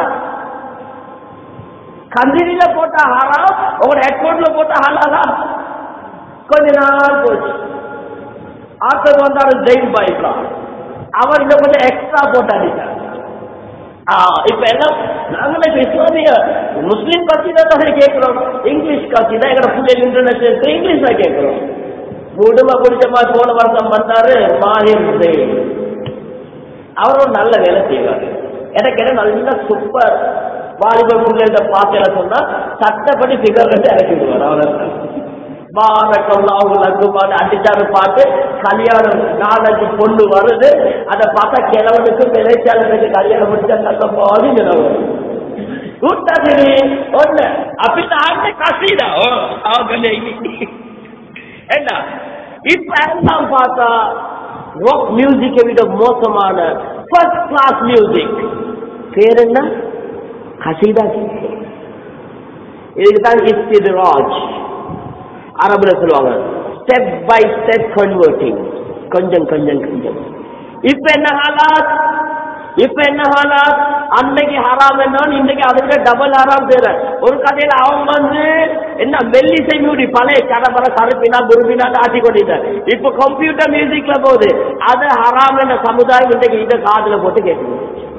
கந்திரியில போட்டா ஹராம் உங்களோட ஹெட்போன்ல போட்டா ஹலாலா கொஞ்ச நாள் போச்சு ஆத்தர் வந்தாரு ஜெயின் பாய்க்கா அவர் இன்னும் கொஞ்சம் எக்ஸ்ட்ரா போட்டு அடிச்சார் ஆ, இப்ப என்ன நாங்களே இப்ப இஸ்லாமிய முஸ்லீம் கட்சி தான் கேட்கிறோம் இங்கிலீஷ் கட்சி தான் எங்க பிள்ளைகள் இன்டர்நேஷனல் இங்கிலீஷ் தான் கேட்கிறோம் முடுமை பிடிச்ச மாதிரி போன வருஷம் வந்தாரு மாஹிர் ஜெயின் அவர் ஒரு நல்ல வேலை செய்வார் எனக்கு என்ன நல்ல சூப்பர் வாலிபர் பிள்ளைகிட்ட பார்த்தேன்னு சொன்னா சட்டப்படி பிகர் கட்டு இறக்கி விடுவார் அவ்வளவுதான் பாரக்கல்லாவுக்கு அடிச்சாரு பார்த்து கல்யாணம் நாலஞ்சு பொண்ணு வருது அதை பார்த்தா கிழவனுக்கு விளைச்சாளனுக்கு கல்யாணம் முடிச்சா நல்ல பாதி நிலவரம் விட்டாது ஒண்ணு அப்படி ஆட்ட கசிதா அவங்க என்ன இப்ப எல்லாம் பார்த்தா ராக் மியூசிக்கை விட மோசமான ஃபர்ஸ்ட் கிளாஸ் மியூசிக் பேர் என்ன கசீதா இதுக்கு தான் இஸ்திராஜ் அரபுல சொல்லுவாங்க ஸ்டெப் பை ஸ்டெப் கன்வெர்ட்டிங் கொஞ்சம் கொஞ்சம் கொஞ்சம் இப்ப என்ன ஹாலாத் இப்ப என்ன ஹாலாத் அன்னைக்கு ஹராம் என்னன்னு இன்னைக்கு அதை விட டபுள் ஹராம் தேர ஒரு கதையில அவங்க வந்து என்ன மெல்லிசை மியூடி பழைய கடமர கருப்பினா குருபினா ஆட்டி கொண்டிருந்தார் இப்ப கம்ப்யூட்டர் மியூசிக்ல போகுது அது ஹராம் என்ற சமுதாயம் இன்றைக்கு இதை காதுல போட்டு கேட்குது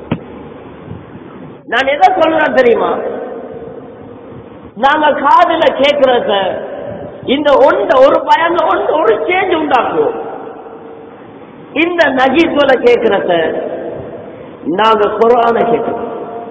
நான் எதை சொல்றேன் தெரியுமா நாங்க காதுல கேட்கறத இந்த ஒன்ற ஒரு பயன்ல ஒன்று ஒரு சேஞ்ச் உண்டாக்குவோம் இந்த நகீஸ்வல கேட்கறத நாங்க குரான கேட்கிறோம்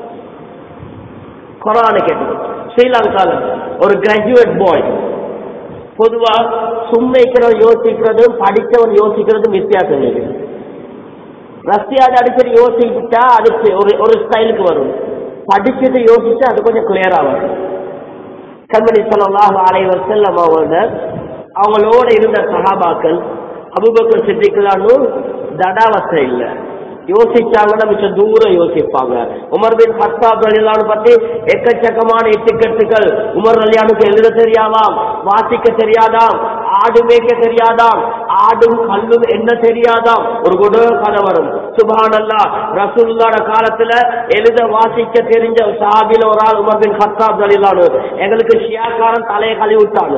குரான கேட்கிறோம் ஸ்ரீலங்கால ஒரு கிராஜுவேட் பாய் பொதுவா சும்மைக்கிறவன் யோசிக்கிறதும் படித்தவன் யோசிக்கிறதும் வித்தியாசம் இருக்கு ரஷ்யாவில் அடிக்கடி யோசிச்சுட்டா அது ஒரு ஒரு ஸ்டைலுக்கு வரும் படிச்சுட்டு யோசிச்சா அது கொஞ்சம் கிளியரா வரும் கண்மணி சொல்லலாம் அலைவர் செல்லம் அவங்க அவங்களோட இருந்த சகாபாக்கள் அபுபக்கர் சித்திக்கலான்னு தடாவசை இல்லை யோசிச்சாங்கன்னா மிச்சம் தூரம் யோசிப்பாங்க உமர் பின் ஹத்தாப் ரலியல்லாஹு பத்தி எக்கச்சக்கமான எட்டுக்கட்டுகள் உமர் ரலியானுக்கு எழுத தெரியாதாம் வாசிக்க தெரியாதாம் ஆடு மேய்க்க தெரியாதாம் ஆடும் கல்லும் என்ன தெரியாதாம் ஒரு கொடு கதை வரும் சுபானல்லா ரசூலுல்லாட காலத்துல எழுத வாசிக்க தெரிஞ்ச சாபில ஒரு ஆள் உமர் பின் ஹத்தாப் ரலியல்லாஹு எங்களுக்கு ஷியாக்காரன் தலையை கழுவி விட்டானு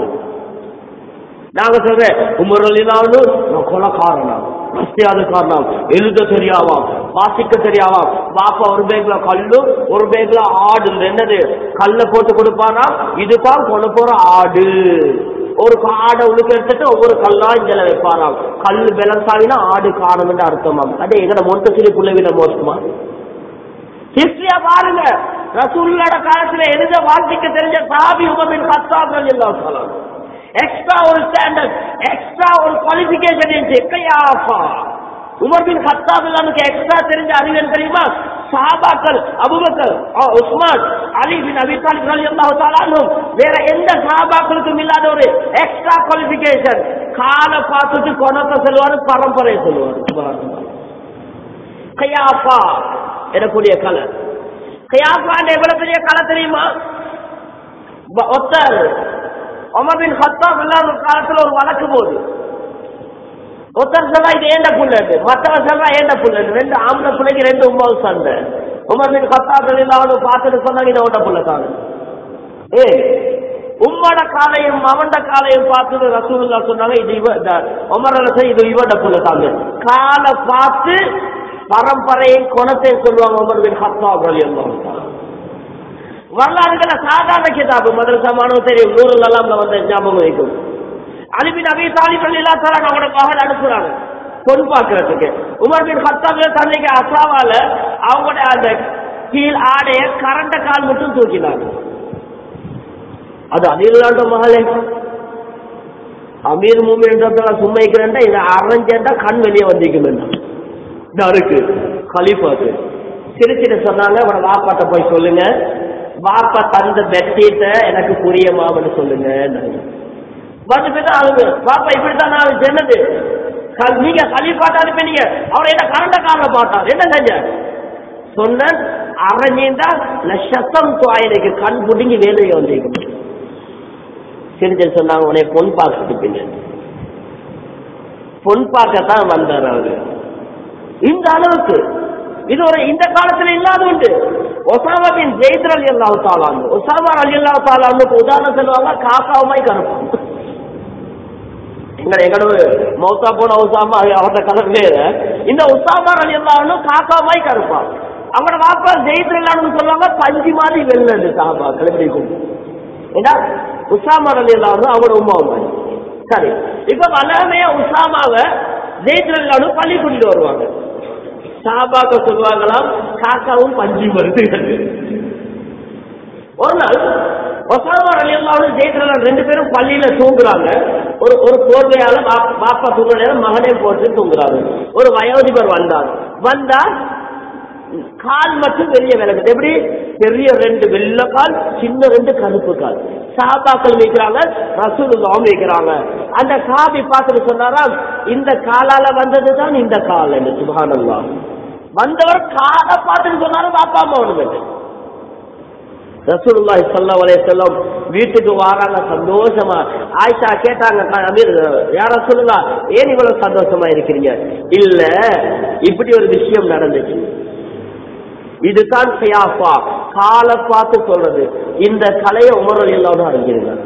நாங்க சொல்றேன் உமர் அலிலான்னு நான் கொலக்காரனா ரஸ்தியாது காரணம் எழுத தெரியாவாம் வாசிக்க தெரியாவாம் பாப்பா ஒரு பேக்ல கல்லு ஒரு பேக்ல ஆடு இந்த என்னது கல்ல போட்டு கொடுப்பானா இதுதான் கொண்டு போற ஆடு ஒரு ஆடை உழுக்க எடுத்துட்டு ஒவ்வொரு கல்லா இங்க வைப்பாராம் கல்லு பேலன்ஸ் ஆகினா ஆடு காணும்னு அர்த்தமாம் அதே எங்கட மொத்த சிறு புள்ளவிட மோசமா ஹிஸ்டரியா பாருங்க ரசூல்லோட காலத்துல எழுத வாசிக்க தெரிஞ்ச சாபி உமமின் கத்தாப்கள் எல்லாம் சொல்லலாம் எக்ஸ்ட்ரா ஒரு ஸ்டாண்டர்ட் எக்ஸ்ட்ரா ஒரு குவாலிபிகேஷன் இருந்துச்சு கையாஃபா உமர் பின் கத்தாப் நமக்கு எக்ஸ்ட்ரா தெரிஞ்ச அறிவியல் தெரியுமா சஹாபாக்கள் அபுபக்கர் அ, உஸ்மான் அலி பின் அபி தாலிப் ரலியல்லாஹு தஆலா அன்ஹும் வேற எந்த சஹாபாக்களுக்கும் இல்லாத ஒரு எக்ஸ்ட்ரா குவாலிபிகேஷன் கால பார்த்துட்டு கொணத்தை சொல்லுவாரு பரம்பரை சொல்லுவாரு சுப்ஹானல்லாஹ். கயாஃபா எனக்கூடிய கலை கயாஃபா எவ்வளவு பெரிய கலை தெரியுமா ப- ஒருத்தர் உமர் பின் ஹத்தாப் இல்லாத காலத்துல ஒரு வழக்கு போகுது ஒருத்தர் சொல்றா இது ஏண்ட புள்ளு மற்றவன் சொல்றா ஏண்ட புள்ளு ரெண்டு ஆம்பளை பிள்ளைக்கு ரெண்டு உமாவு சண்டை உமர் பின் ஹத்தாப் இல்லாத பார்த்துட்டு சொன்னாங்க இதை ஓட்ட புள்ள தான் ஏ உம்மோட காலையும் அவண்ட காலையும் பார்த்துட்டு ரசூலுல்லா சொன்னாங்க இது இவ இந்த உமர் அரசன் இது இவட புள்ள தாங்க காலை பார்த்து பரம்பரையும் குணத்தையும் சொல்லுவாங்க உமர் பின் ஹத்தாப் ரலியல்லாஹு தஆலா வரலாறுகளை சாதாரண கிதாபு மதரசா மாணவ தெரியும் நூறு நல்லாம்ல வந்த ஞாபகம் வைக்கும் அலிபின் அபி தாலிப் அல்லா தலா அவங்களோட மகள் அனுப்புறாங்க பொன் பார்க்கறதுக்கு உமர் பின் ஹத்தாப்ல தன்னைக்கு அசாவால அவங்களோட அந்த கீழ் ஆடைய கரண்ட கால் மட்டும் தூக்கினாங்க அது அதில்லாண்ட மகளே அமீர் மூமின்றதுல சும்மா இருக்கிறேன்டா இதை அரைஞ்சேன்டா கண் வெளியே வந்திருக்கும் இருக்கு கலிஃபாக்கு சிரிச்சிட்டு சொன்னாங்க அவட வாப்பாட்ட போய் சொல்லுங்க வாப்பா தந்த பெட்ஷீட்டை எனக்கு புரியமாமன்னு சொல்லுங்க வந்து போய் தான் அழுகு வாப்பா இப்படித்தான் நான் சொன்னது க- நீங்க கலிஃபாட்ட அனுப்பினீங்க அவர் என்ன கரண்ட காலில் பார்த்தார் என்ன செஞ்ச சொன்ன அரைஞ்சீந்தா லட்சத்தம் துவாயினைக்கு கண் புடுங்கி வேலையை வந்திருக்கும் சிரிச்சு சொன்னாங்க உன்னை பொன் பார்த்துட்டு பின்ன பொன் பார்க்கத்தான் வந்தார் அவரு இந்த அளவுக்கு இது ஒரு இந்த காலத்துல இல்லாத உண்டு ஒசாமாவின் ஜெயித்ர அலி அல்லாஹு தாலான்னு ஒசாமா அலி அல்லாஹு தாலான்னு உதாரணம் சொல்லுவாங்க காக்காவுமாய் கருப்பான் எங்க எங்களோட மௌத்தா போன உசாமா அவரோட கலர் வேற இந்த உசாமா அலி அல்லாஹ்னு காக்காவுமாய் கருப்பான் அவனோட வாப்பா ஜெயித்ர இல்லான்னு சொல்லுவாங்க பஞ்சு மாதிரி வெள்ளது சாபா கிளம்பிக்கும் ஏன்னா உசாமா அலி அல்லாஹ் அவரோட உமா மாதிரி சரி இப்ப வளமையா உசாமாவை ஜெயித்ர இல்லான்னு பள்ளி கூட்டிட்டு வருவாங்க சாபாக்க சொல்லுவாங்களாம் காக்காவும் பஞ்சு வருது ஒரு நாள் ஒசாமா அலியல்லாவும் ஜெயிக்கிறாங்க ரெண்டு பேரும் பள்ளியில தூங்குறாங்க ஒரு ஒரு போர்வையால பாப்- பாப்பா தூங்குற நேரம் மகனே போட்டு தூங்குறாங்க ஒரு வயோதிபர் வந்தார் வந்தா கால் மட்டும் வெளியே விளக்குது எப்படி பெரிய ரெண்டு வெள்ளை கால் சின்ன ரெண்டு கருப்பு கால் சாபாக்கள் வைக்கிறாங்க ரசூலுல்லாவும் வைக்கிறாங்க அந்த காபி பார்த்துட்டு சொன்னாராம் இந்த காலால வந்தது தான் இந்த கால் என்று சுபானல்லா வந்தவர் காலை பார்த்துட்டு சொன்னாரு பாப்பா அம்மா ஒண்ணு ரசூலுல்லாஹி ஸல்லல்லாஹு அலைஹி வஸல்லம் வீட்டுக்கு வராங்க சந்தோஷமா ஆயிஷா கேட்டாங்க "க- அமீர் யார சொல்லுங்க ஏன் இவ்வளவு சந்தோஷமா இருக்கிறீங்க இல்ல இப்படி ஒரு விஷயம் நடந்துச்சு இதுதான் சியாஃபா காலை பார்த்து சொல்றது இந்த கலையை உமரல் இல்லாம அறிஞ்சிருங்க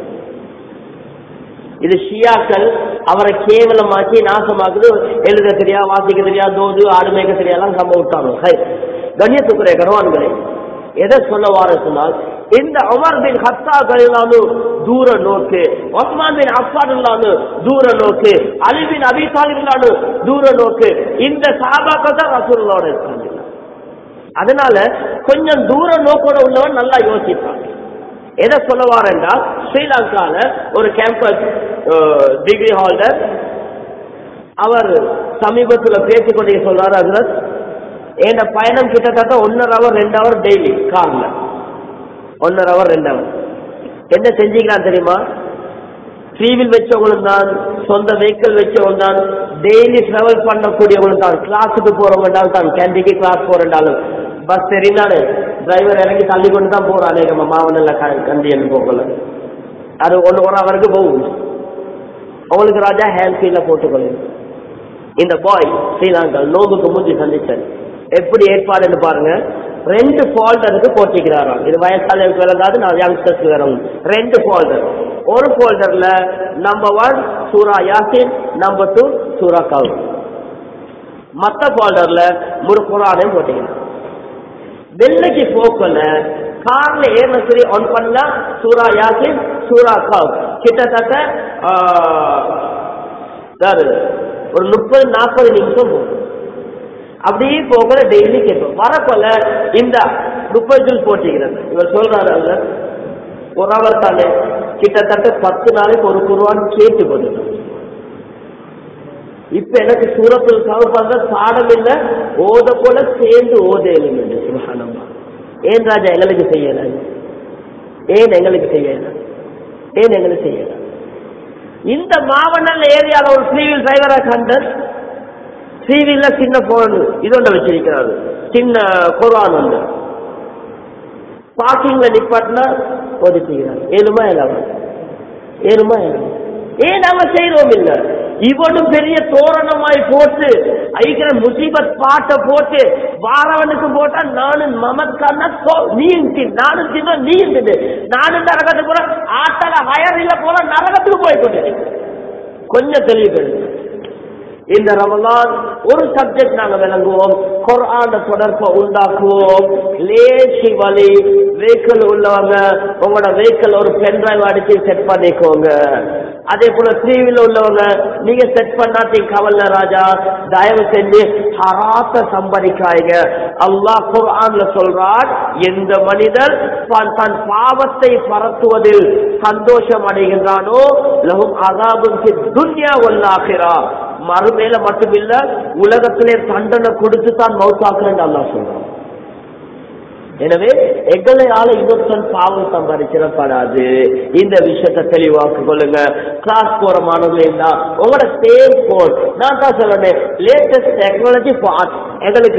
இது ஷியாக்கள் அவரை கேவலமாக்கி நாசமாக்குது எழுத தெரியா வாசிக்க தெரியா தோது ஆடு மேய்க்க தெரியாதான் சம்ப விட்டாங்க ஹை. கண்ணியத்துக்குரிய கரவான்களே எதை சொல்ல வார சொன்னால் இந்த உமர் பின் ஹத்தா கலிலானு தூர நோக்கு ஒஸ்மான் பின் அஃபான் இல்லானு தூர நோக்கு அலி பின் அபி தாலிப் இல்லானு தூர நோக்கு இந்த சாபாக்கள் தான் ரசூலோட இருக்காங்க அதனால கொஞ்சம் தூர நோக்கோட உள்ளவன் நல்லா யோசிப்பான் எதை சொல்ல வாரேன்டா ஸ்ரீலங்கால ஒரு கேம்பஸ் டிகிரி ஹோல்டர் அவர் சமீபத்துல பேசிக் கொண்டே சொல்றாரு அதுல என் பயணம் கிட்டத்தட்ட ஒன்னரை ஹவர் ரெண்டு ஹவர் டெய்லி கார்ல ஒன்னரை ஹவர் ரெண்டு ஹவர் என்ன செஞ்சீங்களா தெரியுமா ட்ரீவில் வச்சவங்களும் தான் சொந்த வெஹிக்கிள் வச்சவங்க தான் டெய்லி டிராவல் பண்ணக்கூடியவங்களும் தான் கிளாஸுக்கு போறவங்க தான் கேண்டிக்கு கிளாஸ் போறேன்டாலும் பஸ் தெரிந்தானு டிரைவர் இறங்கி தள்ளி கொண்டு தான் போறான் அநேகமா மாவனில் கண்டி என்று போகல அது ஒன்று ஒரு அவருக்கு போகும் அவங்களுக்கு ராஜா ஹேண்ட் ஃபீல்ல போட்டுக்கொள்ளும் இந்த பாய் ஸ்ரீலங்கா நோபுக்கு முந்தி சந்திச்சார் எப்படி ஏற்பாடுன்னு பாருங்க ரெண்டு ஃபோல்டருக்கு போட்டிக்கிறாராம் இது வயசாளருக்கு விளங்காது நான் யங்ஸ்டர்ஸ்க்கு வரும் ரெண்டு ஃபோல்டர் ஒரு ஃபோல்டர்ல நம்பர் ஒன் சூரா யாசின் நம்பர் டூ சூரா கவு மத்த ஃபோல்டர்ல முழு குரானையும் போட்டிக்கிறார் வெள்ளைக்கு போக்கல கார்ல ஏறின சரி ஆன் பண்ணா சூரா யாசின் சூரா கவ் கிட்டத்தட்ட ஆ, யாரு, ஒரு முப்பது நாற்பது நிமிஷம் போகும் அப்படியே போகல டெய்லி கேட்போம் வரப்போல இந்த முப்பது போட்டிக்கிறது இவர் சொல்றாரு அதுல ஒரு அவர் தானே கிட்டத்தட்ட பத்து நாளைக்கு ஒரு குருவான் கேட்டு கொண்டு இப்ப எனக்கு சூரத்தில் கவப்பாங்க பாடம் இல்ல ஓத போல சேர்ந்து ஓத எலுமெண்டு சுபஹானல்லாஹ் ஏன் ராஜா எங்களுக்கு செய்யல ஏன் எங்களுக்கு செய்யல ஏன் எங்களுக்கு செய்யல இந்த மாவட்டல் ஏரியால ஒரு ஃப்ரீவில் டிரைவரை கண்டன் டிவியில சின்ன போன் இது ஒன்று வச்சிருக்கிறாரு சின்ன குர்ஆன் ஒன்று பார்க்கிங்ல நிப்பாட்டினா ஒதுக்குகிறார் ஏழுமா இல்லாம ஏழுமா இல்லாம ஏன் நாம செய்யறோம் இல்ல இவனும் பெரிய தோரணமாய் போட்டு ஐக்கிற முசீபத் பாட்டை போட்டு வாரவனுக்கு போட்டா நானும் மமத்காரனா நீயும் தின் நானும் தின்ன நீயும் தின்னு நானும் நரகத்துக்கு போற ஆட்டல ஹயர் இல்ல போல நரகத்துக்கு போய் கொண்டு கொஞ்சம் தெளிவுபடுது இந்த ரமலான் ஒரு சப்ஜெக்ட் நாங்க விளங்குவோம் குர்ஆன தொடர்பை உண்டாக்குவோம் லேசி வழி வெஹிக்கிள் உள்ளவங்க உங்களோட வெஹிக்கிள் ஒரு பென் டிரைவ் அடிச்சு செட் பண்ணிக்கோங்க அதே போல த்ரீவில் உள்ளவங்க நீங்க செட் பண்ணாதீங்க கவல்ல ராஜா தயவு செஞ்சு ஹராத்த சம்பாதிக்காய்ங்க அல்லாஹ் குர்ஆன்ல சொல்றான் எந்த மனிதர் தான் தன் பாவத்தை பரத்துவதில் சந்தோஷம் அடைகின்றானோ லஹும் அதாபும் துன்யா வல்லாகிறா மறுமையில மட்டுமில்ல உலகத்திலே தண்டனை கொடுத்து தான் மௌத்தாக்குறேன் அல்லாஹ் சொல்றான் எனவே எங்களையால இன்னொருத்தன் பாவம் சம்பாதிச்சிடப்படாது இந்த விஷயத்தை தெளிவாக்கு கொள்ளுங்க கிளாஸ் போற மாணவர்கள் இருந்தா உங்களோட சேம் போன் நான் தான் சொல்றேன் லேட்டஸ்ட் டெக்னாலஜி பார்ட் எங்களுக்கு தான்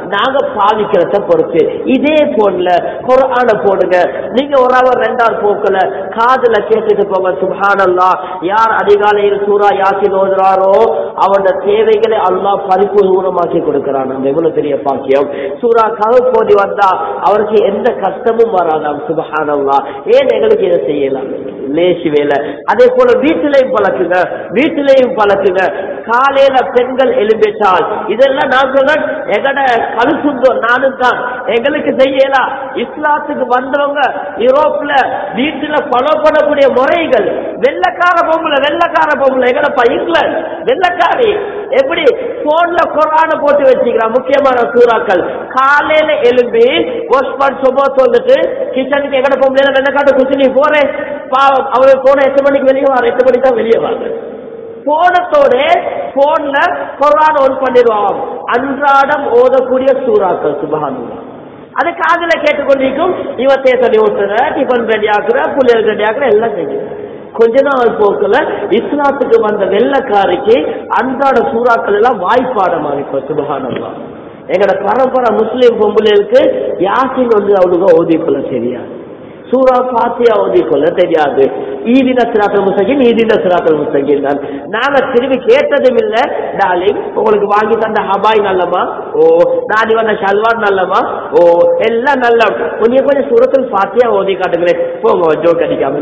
நாங்க பாவிக்கிறத பொறுத்து இதே போன்ல குரான போடுங்க நீங்க ஒரு அவர் ரெண்டாவது போக்கல காதுல கேட்டுட்டு போங்க சுபானல்லா யார் அதிகாலையில் சூரா யாசின் ஓதுறாரோ அவனோட தேவைகளை அல்லாஹ் பரிபூர்ணமாக்கி கொடுக்கிறான் நம்ம எவ்வளவு பெரிய பாக்கியம் சூரா கவு போதி வந்தா அவருக்கு எந்த கஷ்டமும் வராதாம் சுபஹானல்லா ஏன் எங்களுக்கு இதை செய்யலாம் லேசி வேலை அதே போல வீட்டிலையும் பழக்குங்க வீட்டிலையும் பழக்குங்க காலையில பெண்கள் எழும்பிட்டால் இதெல்லாம் நான் சொல்றேன் எங்கட கழுசுந்தோ நானும் தான் எங்களுக்கு செய்யலாம் இஸ்லாத்துக்கு வந்தவங்க யூரோப்ல வீட்டுல ஃபாலோ பண்ணக்கூடிய முறைகள் வெள்ளக்கார பொம்பளை வெள்ளக்கார பொம்பளை எங்கடப்பா இங்கிலாந்து வெள்ளக்காரி எப்படி போன்ல குரான போட்டு வச்சுக்கிறான் முக்கியமான சூறாக்கள் காலையில எழும்பி வாஷ் பண்ண சும்மா சொல்லிட்டு கிச்சனுக்கு எங்கட பொம்பளை வெள்ளக்காட்டு குச்சினி போறேன் பாவம் அவரு போன எட்டு மணிக்கு வெளியே வர எட்டு மணிக்கு தான் வெளியே வாங்க போனத்தோட போன்ல குரான் ஒன் பண்ணிடுவான் அன்றாடம் ஓதக்கூடிய சூறாக்கள் சுபகானுல்லா அது காதுல கேட்டுக்கொண்டிருக்கும் இவன் தேசடி ஓட்டுற டிஃபன் ரெடி ஆக்குற புள்ளியல் ரெடி ஆக்குற எல்லாம் செய்யும் கொஞ்ச நாள் போக்குல இஸ்லாத்துக்கு வந்த வெள்ளக்காரிக்கு அன்றாட சூறாக்கள் எல்லாம் வாய்ப்பாடமா இருக்கும் சுபகானல்லா எங்கட பரம்பரை முஸ்லீம் பொம்பளைகளுக்கு யாசின் வந்து அவளுக்கு ஓதிக்கொள்ள தெரியாது சூரா பாத்தியா ஓதிக்கொள்ள தெரியாது ஈதின சிராத்தல் முஸ்தகின் ஈதின சிராத்தல் முஸ்தகின் தான் நாங்க திரும்பி கேட்டதும் இல்ல டார்லிங் உங்களுக்கு வாங்கி தந்த ஹபாய் நல்லமா ஓ நாடி வந்த ஷல்வார் நல்லமா ஓ எல்லாம் நல்ல கொஞ்சம் கொஞ்சம் சூரத்தில் பாத்தியா ஓதி காட்டுங்களேன் போங்க ஜோக் அடிக்காம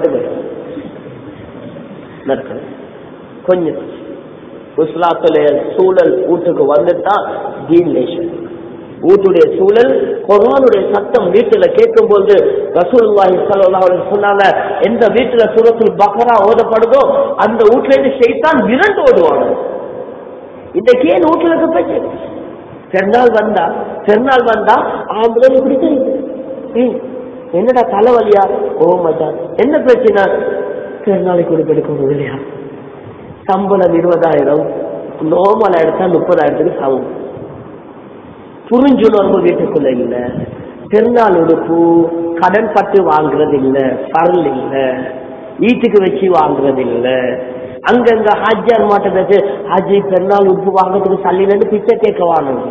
நடக்குது கொஞ்சம் இஸ்லாத்துல சூழல் வீட்டுக்கு வந்துட்டா தீன் நேஷன் வீட்டுடைய சூழல் குர்ஆனுடைய சத்தம் வீட்டுல கேட்கும் போது ரசூலுல்லாஹி ஸல்லல்லாஹு அலைஹி சொன்னாங்க எந்த வீட்டுல சூரத்துல் பக்ரா ஓதப்படுதோ அந்த வீட்டுல இருந்து ஷைத்தான் விரண்டு ஓடுவாங்க இன்னைக்கு ஏன் வீட்டுல இருக்க பிரச்சனை பெருநாள் வந்தா பெருநாள் வந்தா ஆம்பளை இப்படி தெரியுது ஏய், என்னடா தலைவலியா ஓ மச்சான் என்ன பிரச்சனை பெருநாளைக்கு ஒரு எடுக்கணும் இல்லையா சம்பளம் இருபதாயிரம் நோமல் எடுத்தா முப்பதாயிரத்துக்கு சமம் புரிஞ்சுணர்வு வீட்டுக்குள்ள இல்ல பெருநாள் உடுப்பு கடன் பட்டு வாங்குறது இல்ல பரல் இல்ல வீட்டுக்கு வச்சு வாங்குறது இல்ல அங்கங்க ஹாஜியார் மாட்டது ஹாஜி பெருநாள் உடுப்பு வாங்குறதுக்கு சல்லிலன்னு பிச்சை கேட்க வாங்கணும்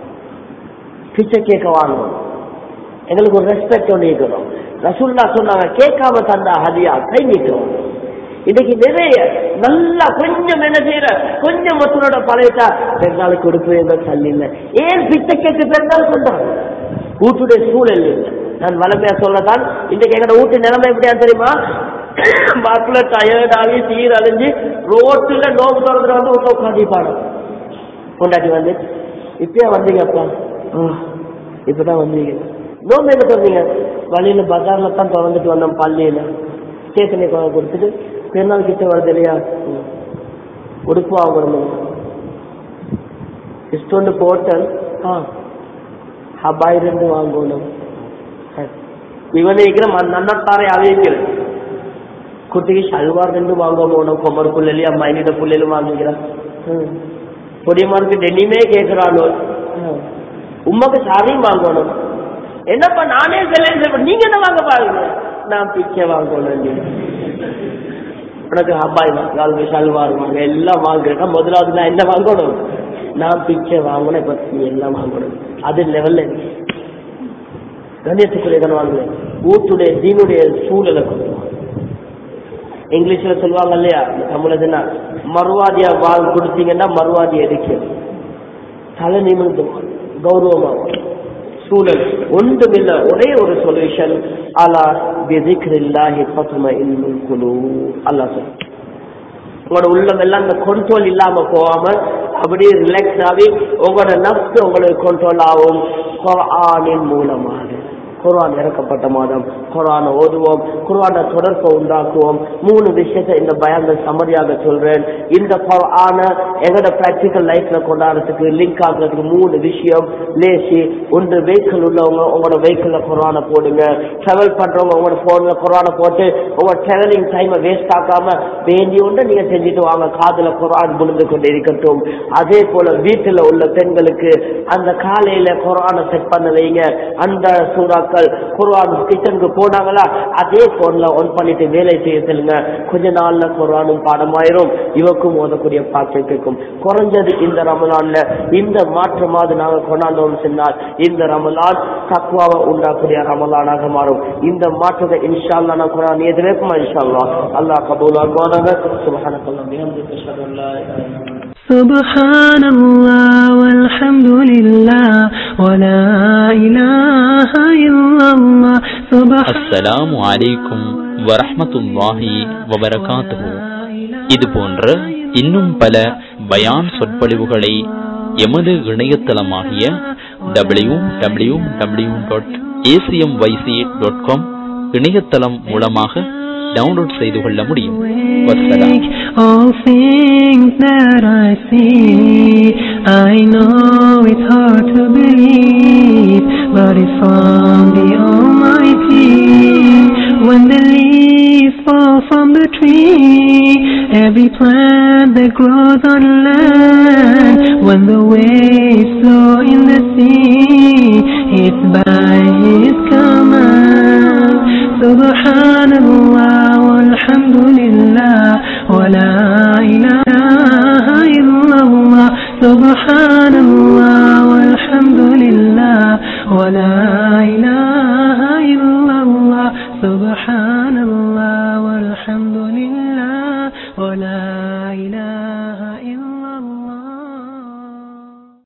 பிச்சை கேட்க வாங்கணும் எங்களுக்கு ஒரு ரெஸ்பெக்ட் ஒன்று இருக்கணும் ரசூல்லா சொன்னாங்க கேட்காம தந்தா ஹதியா கை நீட்டுவோம் இன்னைக்கு நிறைய நல்லா கொஞ்சம் என்ன செய்யற கொஞ்சம் மொத்தனோட பழையட்டா பெருநாளுக்கு கொடுப்பு எங்க தள்ளி இல்லை ஏன் பிச்சை கேட்டு பெருநாள் சொல்றாங்க வீட்டுடைய சூழல் இல்லை நான் வளமையா சொல்லதான் இன்றைக்கு எங்களோட வீட்டு நிலைமை எப்படியா தெரியுமா மக்கள டயர்ட் ஆகி சீர் அழிஞ்சு ரோட்டுல நோம்பு திறந்துட்டு வந்து விட்டு உட்காந்துப்பாடு கொண்டாட்டி வந்து இப்பயா வந்தீங்கப்பா ஆ, இப்பதான் வந்தீங்க நோம்பு எங்க திறந்தீங்க வழியில பஜார்ல தான் திறந்துட்டு வந்தோம் பள்ளியில ஸ்டேஷனை கொடுத்துட்டு பெருநாள் கிட்ட வருது இல்லையா ம். உடுப்பு வாங்கணும் இஷ்டொண்டு போட்டல் ஆ ஹபாய் ரெண்டு வாங்கணும் இவன் இருக்கிற நன்னத்தாரை அவைக்கிற குட்டிக்கு சல்வார் ரெண்டு வாங்க போனோம் கொமர் புள்ளலி அம்மாயினிட புள்ளையிலும் வாங்கிக்கிறான் ம். பொடியமாருக்கு டெனிமே கேட்கிறானோ ம். உமாக்கு சாரியும் வாங்கணும் என்னப்பா நானே செல்ல நீங்க என்ன வாங்க பாருங்க நான் பிச்சை வாங்கணும் நீ. உனக்கு ஹப்பாய் வாங்க சல்வார் வாங்க எல்லாம் வாங்குறேன் முதலாவது நான் என்ன வாங்கணும் நான் பிச்சை வாங்கணும் இப்ப நீ எல்லாம் வாங்கணும் அது லெவல்ல கணியத்துக்குரிய வாங்குறேன் ஊட்டுடைய தீனுடைய சூழலை கொண்டு வா. இங்கிலீஷ்ல சொல்லுவாங்க இல்லையா தமிழதுன்னா மறுவாதியா வாழ் கொடுத்தீங்கன்னா மறுவாதி எடுக்கிறது தலை நிமிர்ந்து கௌரவமா சூழல் ஒன்றுமில்ல ஒரே ஒரு சொல்யூஷன் அலா பிதிக்ரில்லாஹி பத்ம இன்னும் குழு அல்லாஹ் சொல்ல உங்களோட உள்ளம் எல்லாம் இந்த கண்ட்ரோல் இல்லாம போகாம அப்படியே ரிலாக்ஸ் ஆகி உங்களோட நப்சு உங்களுக்கு கண்ட்ரோல் ஆகும் குர்ஆனின் மூலமாக குர்ஆன் இறக்கப்பட்ட மாதம் குர்ஆனை ஓதுவோம் குர்ஆனை தொடர்பை உண்டாக்குவோம் மூணு விஷயத்தை இந்த பயந்த சமரியாக சொல்றேன் இந்த குர்ஆனை எங்களோட பிராக்டிக்கல் லைஃப்ல கொண்டாடுறதுக்கு லிங்க் ஆகுறதுக்கு மூணு விஷயம் லேசி ஒன்று வெஹிக்கிள் உள்ளவங்க உங்களோட வெஹிக்கிள்ல குர்ஆனை போடுங்க டிராவல் பண்றவங்க உங்களோட போன்ல குர்ஆனை போட்டு உங்க டிராவலிங் டைமை வேஸ்ட் ஆக்காம வேண்டிய ஒன்று நீங்க செஞ்சுட்டு வாங்க காதுல குர்ஆன் விழுந்து கொண்டு இருக்கட்டும் அதே போல வீட்டுல உள்ள பெண்களுக்கு அந்த காலையில குர்ஆனை செட் பண்ண வைங்க அந்த சூறா உலமாக்கள் குர்ஆன் கிச்சனுக்கு போனாங்களா அதே போன்ல ஒன் பண்ணிட்டு வேலை செய்ய சொல்லுங்க கொஞ்ச நாள்ல குர்ஆனும் பாடமாயிரும் இவக்கும் ஓதக்கூடிய பாக்கியம் கேட்கும் குறைஞ்சது இந்த ரமலான்ல இந்த மாற்றமாவது நாங்க கொண்டாந்தோம் சொன்னால் இந்த ரமலான் தக்குவாவை உண்டாக்கூடிய ரமலானாக மாறும் இந்த மாற்றத்தை இன்ஷா அல்லா நான் குரான் எதிர்க்குமா இன்ஷா அல்லா அல்லாஹ் கபூல் ஆகுவானாக சுபஹானக்கல்லாஹ் பிஹம்திக அஷ்ஹது அன் லா இலாஹா இல்லா அன்த سبحان الله والحمد لله ولا إله إلا الله سبحان அஸ்ஸலாமு அலைக்கும் வரஹ்மத்துல்லாஹி வபரகாத்துஹு இது போன்ற இன்னும் பல பயான் சொற்பொழிவுகளை எமது இணையதளமாகிய W W W dot ACM YC dot com இணையதளம் மூலமாக டவுன்லோட் செய்து கொள்ள முடியும் வஸ்ஸலாம் All things that I see, I know it's hard to believe, but it's from the Almighty. When the leaves fall from the tree, every plant that grows on land, when the waves flow in the sea, it's by His command. Subhanallah walhamdulillah wa la ilaha illallah Subhanallah walhamdulillah wa la